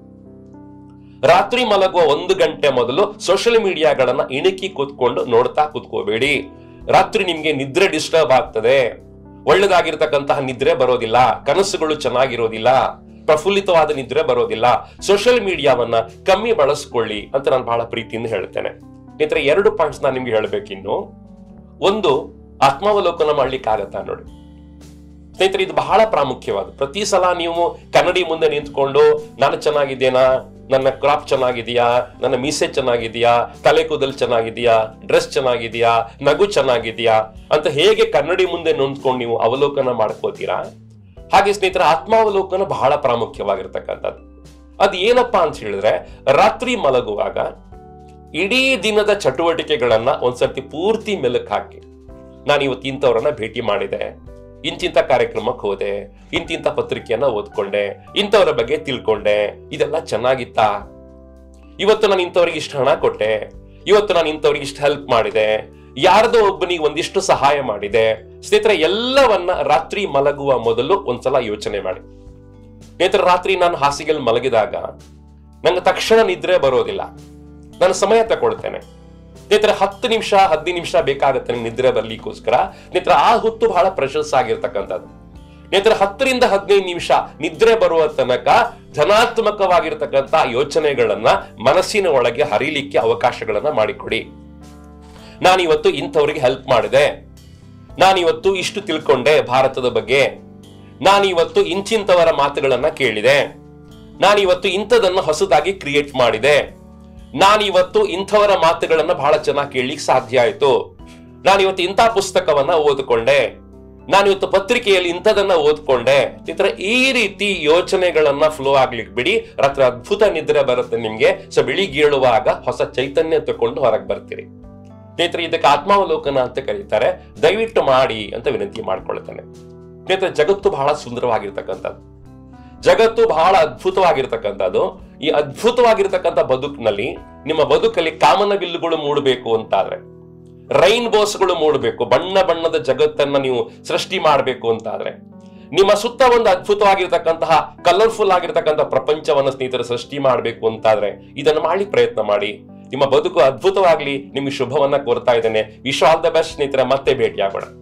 ರಾತ್ರಿ ಮಲಗುವ ಒಂದು ಗಂಟೆ ಮೊದಲು ಸೋಷಿಯಲ್ ಮೀಡಿಯಾಗಳನ್ನ ಇಣುಕಿ ಕೂತ್ಕೊಂಡು ನೋಡ್ತಾ ಕೂತ್ಕೋಬೇಡಿ ರಾತ್ರಿ ನಿಮ್ಗೆ ನಿದ್ರೆ ಡಿಸ್ಟರ್ಬ್ ಆಗ್ತದೆ ಒಳ್ಳೆದಾಗಿರ್ತಕ್ಕಂತಹ ನಿದ್ರೆ ಬರೋದಿಲ್ಲ ಕನಸುಗಳು ಚೆನ್ನಾಗಿರೋದಿಲ್ಲ ಪ್ರಫುಲ್ಲಿತವಾದ ನಿದ್ರೆ ಬರೋದಿಲ್ಲ ಸೋಷಿಯಲ್ ಮೀಡಿಯಾವನ್ನ ಕಮ್ಮಿ ಬಳಸ್ಕೊಳ್ಳಿ ಅಂತ ನಾನು ಬಹಳ ಪ್ರೀತಿಯಿಂದ ಹೇಳ್ತೇನೆ ಸ್ನೇಹಿತರೆ ಎರಡು ಪಾಯಿಂಟ್ಸ್ ನಾನು ನಿಮ್ಗೆ ಹೇಳ್ಬೇಕಿನ್ನು ಒಂದು ಆತ್ಮಾವಲೋಕನ ಮಾಡ್ಲಿಕ್ಕೆ ಆಗತ್ತಾ ನೋಡಿ ಸ್ನೇಹಿತರೆ ಇದು ಬಹಳ ಪ್ರಾಮುಖ್ಯವಾದ ಪ್ರತಿ ಸಲ ನೀವು ಕನ್ನಡಿ ಮುಂದೆ ನಿಂತ್ಕೊಂಡು ನಾನು ಚೆನ್ನಾಗಿದ್ದೇನಾ ನನ್ನ ಕ್ರಾಪ್ ಚೆನ್ನಾಗಿದೆಯಾ ನನ್ನ ಮೀಸೆ ಚೆನ್ನಾಗಿದೆಯಾ ತಲೆ ಕೂದಲು ಚೆನ್ನಾಗಿದೆಯಾ ಡ್ರೆಸ್ ಚೆನ್ನಾಗಿದೆಯಾ ನಗು ಚೆನ್ನಾಗಿದೆಯಾ ಅಂತ ಹೇಗೆ ಕನ್ನಡಿ ಮುಂದೆ ನಿಂತ್ಕೊಂಡು ನೀವು ಅವಲೋಕನ ಮಾಡ್ಕೋತೀರಾ ಹಾಗೆ ಸ್ನೇಹಿತರ ಆತ್ಮಾವಲೋಕನ ಬಹಳ ಪ್ರಾಮುಖ್ಯವಾಗಿರ್ತಕ್ಕಂಥದ್ದು ಅದು ಏನಪ್ಪಾ ಅಂತ ಹೇಳಿದ್ರೆ ರಾತ್ರಿ ಮಲಗುವಾಗ ಇಡೀ ದಿನದ ಚಟುವಟಿಕೆಗಳನ್ನ ಒಂದ್ಸರ್ತಿ ಪೂರ್ತಿ ಮೆಲುಕು ಹಾಕಿ ನಾನು ಇವತ್ತು ಇಂಥವ್ರನ್ನ ಭೇಟಿ ಮಾಡಿದೆ ಇಂತಿಂಥ ಕಾರ್ಯಕ್ರಮಕ್ಕೆ ಹೋದೆ ಇಂತಿಂಥ ಪತ್ರಿಕೆಯನ್ನ ಓದ್ಕೊಂಡೆ ಇಂಥವ್ರ ಬಗ್ಗೆ ತಿಳ್ಕೊಂಡೆ ಇದೆಲ್ಲ ಚೆನ್ನಾಗಿತ್ತಾ ಇವತ್ತು ನಾನು ಇಂಥವ್ರಿಗೆ ಇಷ್ಟು ಹಣ ಕೊಟ್ಟೆ ಇವತ್ತು ನಾನು ಇಂಥವ್ರಿಗೆ ಇಷ್ಟು ಹೆಲ್ಪ್ ಮಾಡಿದೆ ಯಾರ್ದೋ ಒಬ್ಬನಿಗೆ ಒಂದಿಷ್ಟು ಸಹಾಯ ಮಾಡಿದೆ ಸ್ನೇಹಿತರೆ ಎಲ್ಲವನ್ನ ರಾತ್ರಿ ಮಲಗುವ ಮೊದಲು ಒಂದ್ಸಲ ಯೋಚನೆ ಮಾಡಿ ಸ್ನೇಹಿತರೆ ರಾತ್ರಿ ನಾನು ಹಾಸಿಗೆಲ್ ಮಲಗಿದಾಗ ನಂಗೆ ತಕ್ಷಣ ನಿದ್ರೆ ಬರೋದಿಲ್ಲ ನಾನು ಸಮಯ ತಗೊಳ್ತೇನೆ ಸ್ನೇಹಿತರೆ ಹತ್ತು ನಿಮಿಷ ಹದಿನೈದು ನಿಮಿಷ ಬೇಕಾಗುತ್ತೆ ನಿಮ್ಗೆ ನಿದ್ರೆ ಬರ್ಲಿಕ್ಕೋಸ್ಕರ ಸ್ನೇಹಿತರೆ ಆ ಹೊತ್ತು ಬಹಳ ಪ್ರೆಷರ್ಸ್ ಆಗಿರ್ತಕ್ಕಂಥದ್ದು ಸ್ನೇಹಿತರೆ ಹತ್ತರಿಂದ ಹದಿನೈದು ನಿಮಿಷ ನಿದ್ರೆ ಬರುವ ತನಕ ಧನಾತ್ಮಕವಾಗಿರ್ತಕ್ಕಂಥ ಯೋಚನೆಗಳನ್ನ ಮನಸ್ಸಿನ ಒಳಗೆ ಹರಿಲಿಕ್ಕೆ ಅವಕಾಶಗಳನ್ನ ಮಾಡಿಕೊಡಿ ನಾನಿವತ್ತು ಇಂಥವ್ರಿಗೆ ಹೆಲ್ಪ್ ಮಾಡಿದೆ ನಾನಿವತ್ತು ಇಷ್ಟು ತಿಳ್ಕೊಂಡೆ ಭಾರತದ ಬಗ್ಗೆ ನಾನಿವತ್ತು ಇಂಚಿಂತವರ ಮಾತುಗಳನ್ನ ಕೇಳಿದೆ ನಾನಿವತ್ತು ಇಂಥದನ್ನ ಹೊಸದಾಗಿ ಕ್ರಿಯೇಟ್ ಮಾಡಿದೆ ನಾನಿವತ್ತು ಇಂಥವರ ಮಾತುಗಳನ್ನ ಬಹಳ ಚೆನ್ನಾಗಿ ಕೇಳಲಿಕ್ಕೆ ಸಾಧ್ಯ ಆಯ್ತು ನಾನಿವತ್ತು ಇಂಥ ಪುಸ್ತಕವನ್ನ ಓದ್ಕೊಂಡೆ ನಾನಿವತ್ತು ಪತ್ರಿಕೆಯಲ್ಲಿ ಇಂಥದನ್ನ ಓದ್ಕೊಂಡೆ ಇತರ ಈ ರೀತಿ ಯೋಚನೆಗಳನ್ನ ಫ್ಲೋ ಆಗ್ಲಿಕ್ಕೆ ಬಿಡಿ ರಾತ್ರಿ ಅದ್ಭುತ ನಿದ್ರೆ ಬರುತ್ತೆ ನಿಮ್ಗೆ ಸೊ ಬೆಳಿಗ್ಗೆ ಏಳುವಾಗ ಹೊಸ ಚೈತನ್ಯ ತಕೊಂಡು ಹೊರಗೆ ಬರ್ತೀರಿ ಸ್ನೇಹಿತರೆ ಇದಕ್ಕೆ ಆತ್ಮಾವಲೋಕನ ಅಂತ ಕರೀತಾರೆ ದಯವಿಟ್ಟು ಮಾಡಿ ಅಂತ ವಿನಂತಿ ಮಾಡ್ಕೊಳ್ತಾನೆ ಸ್ನೇಹಿತರೆ ಜಗತ್ತು ಬಹಳ ಸುಂದರವಾಗಿರ್ತಕ್ಕಂಥದ್ದು ಜಗತ್ತು ಬಹಳ ಅದ್ಭುತವಾಗಿರ್ತಕ್ಕಂಥದ್ದು ಈ ಅದ್ಭುತವಾಗಿರ್ತಕ್ಕಂಥ ಬದುಕಿನಲ್ಲಿ ನಿಮ್ಮ ಬದುಕಲ್ಲಿ ಕಾಮನಬಿಲ್ಲುಗಳು ಮೂಡಬೇಕು ಅಂತಾದ್ರೆ ರೈನ್ಬೋಸ್ಗಳು ಮೂಡಬೇಕು ಬಣ್ಣ ಬಣ್ಣದ ಜಗತ್ತನ್ನ ನೀವು ಸೃಷ್ಟಿ ಮಾಡಬೇಕು ಅಂತಾದ್ರೆ ನಿಮ್ಮ ಸುತ್ತ ಒಂದು ಅದ್ಭುತವಾಗಿರ್ತಕ್ಕಂತಹ ಕಲರ್ಫುಲ್ ಆಗಿರ್ತಕ್ಕಂಥ ಪ್ರಪಂಚವನ್ನ ಸ್ನೇಹಿತರು ಸೃಷ್ಟಿ ಮಾಡಬೇಕು ಅಂತಾದ್ರೆ ಇದನ್ನು ಮಾಡಿ ಪ್ರಯತ್ನ ಮಾಡಿ ನಿಮ್ಮ ಬದುಕು ಅದ್ಭುತವಾಗ್ಲಿ ನಿಮ್ಗೆ ಶುಭವನ್ನ ಕೋರ್ತಾ ಇದ್ದೇನೆ ವಿಶ್ ಆಲ್ ದ ಬೆಸ್ಟ್ ಸ್ನೇಹಿತರೆ ಮತ್ತೆ ಭೇಟಿಯಾಗೋಣ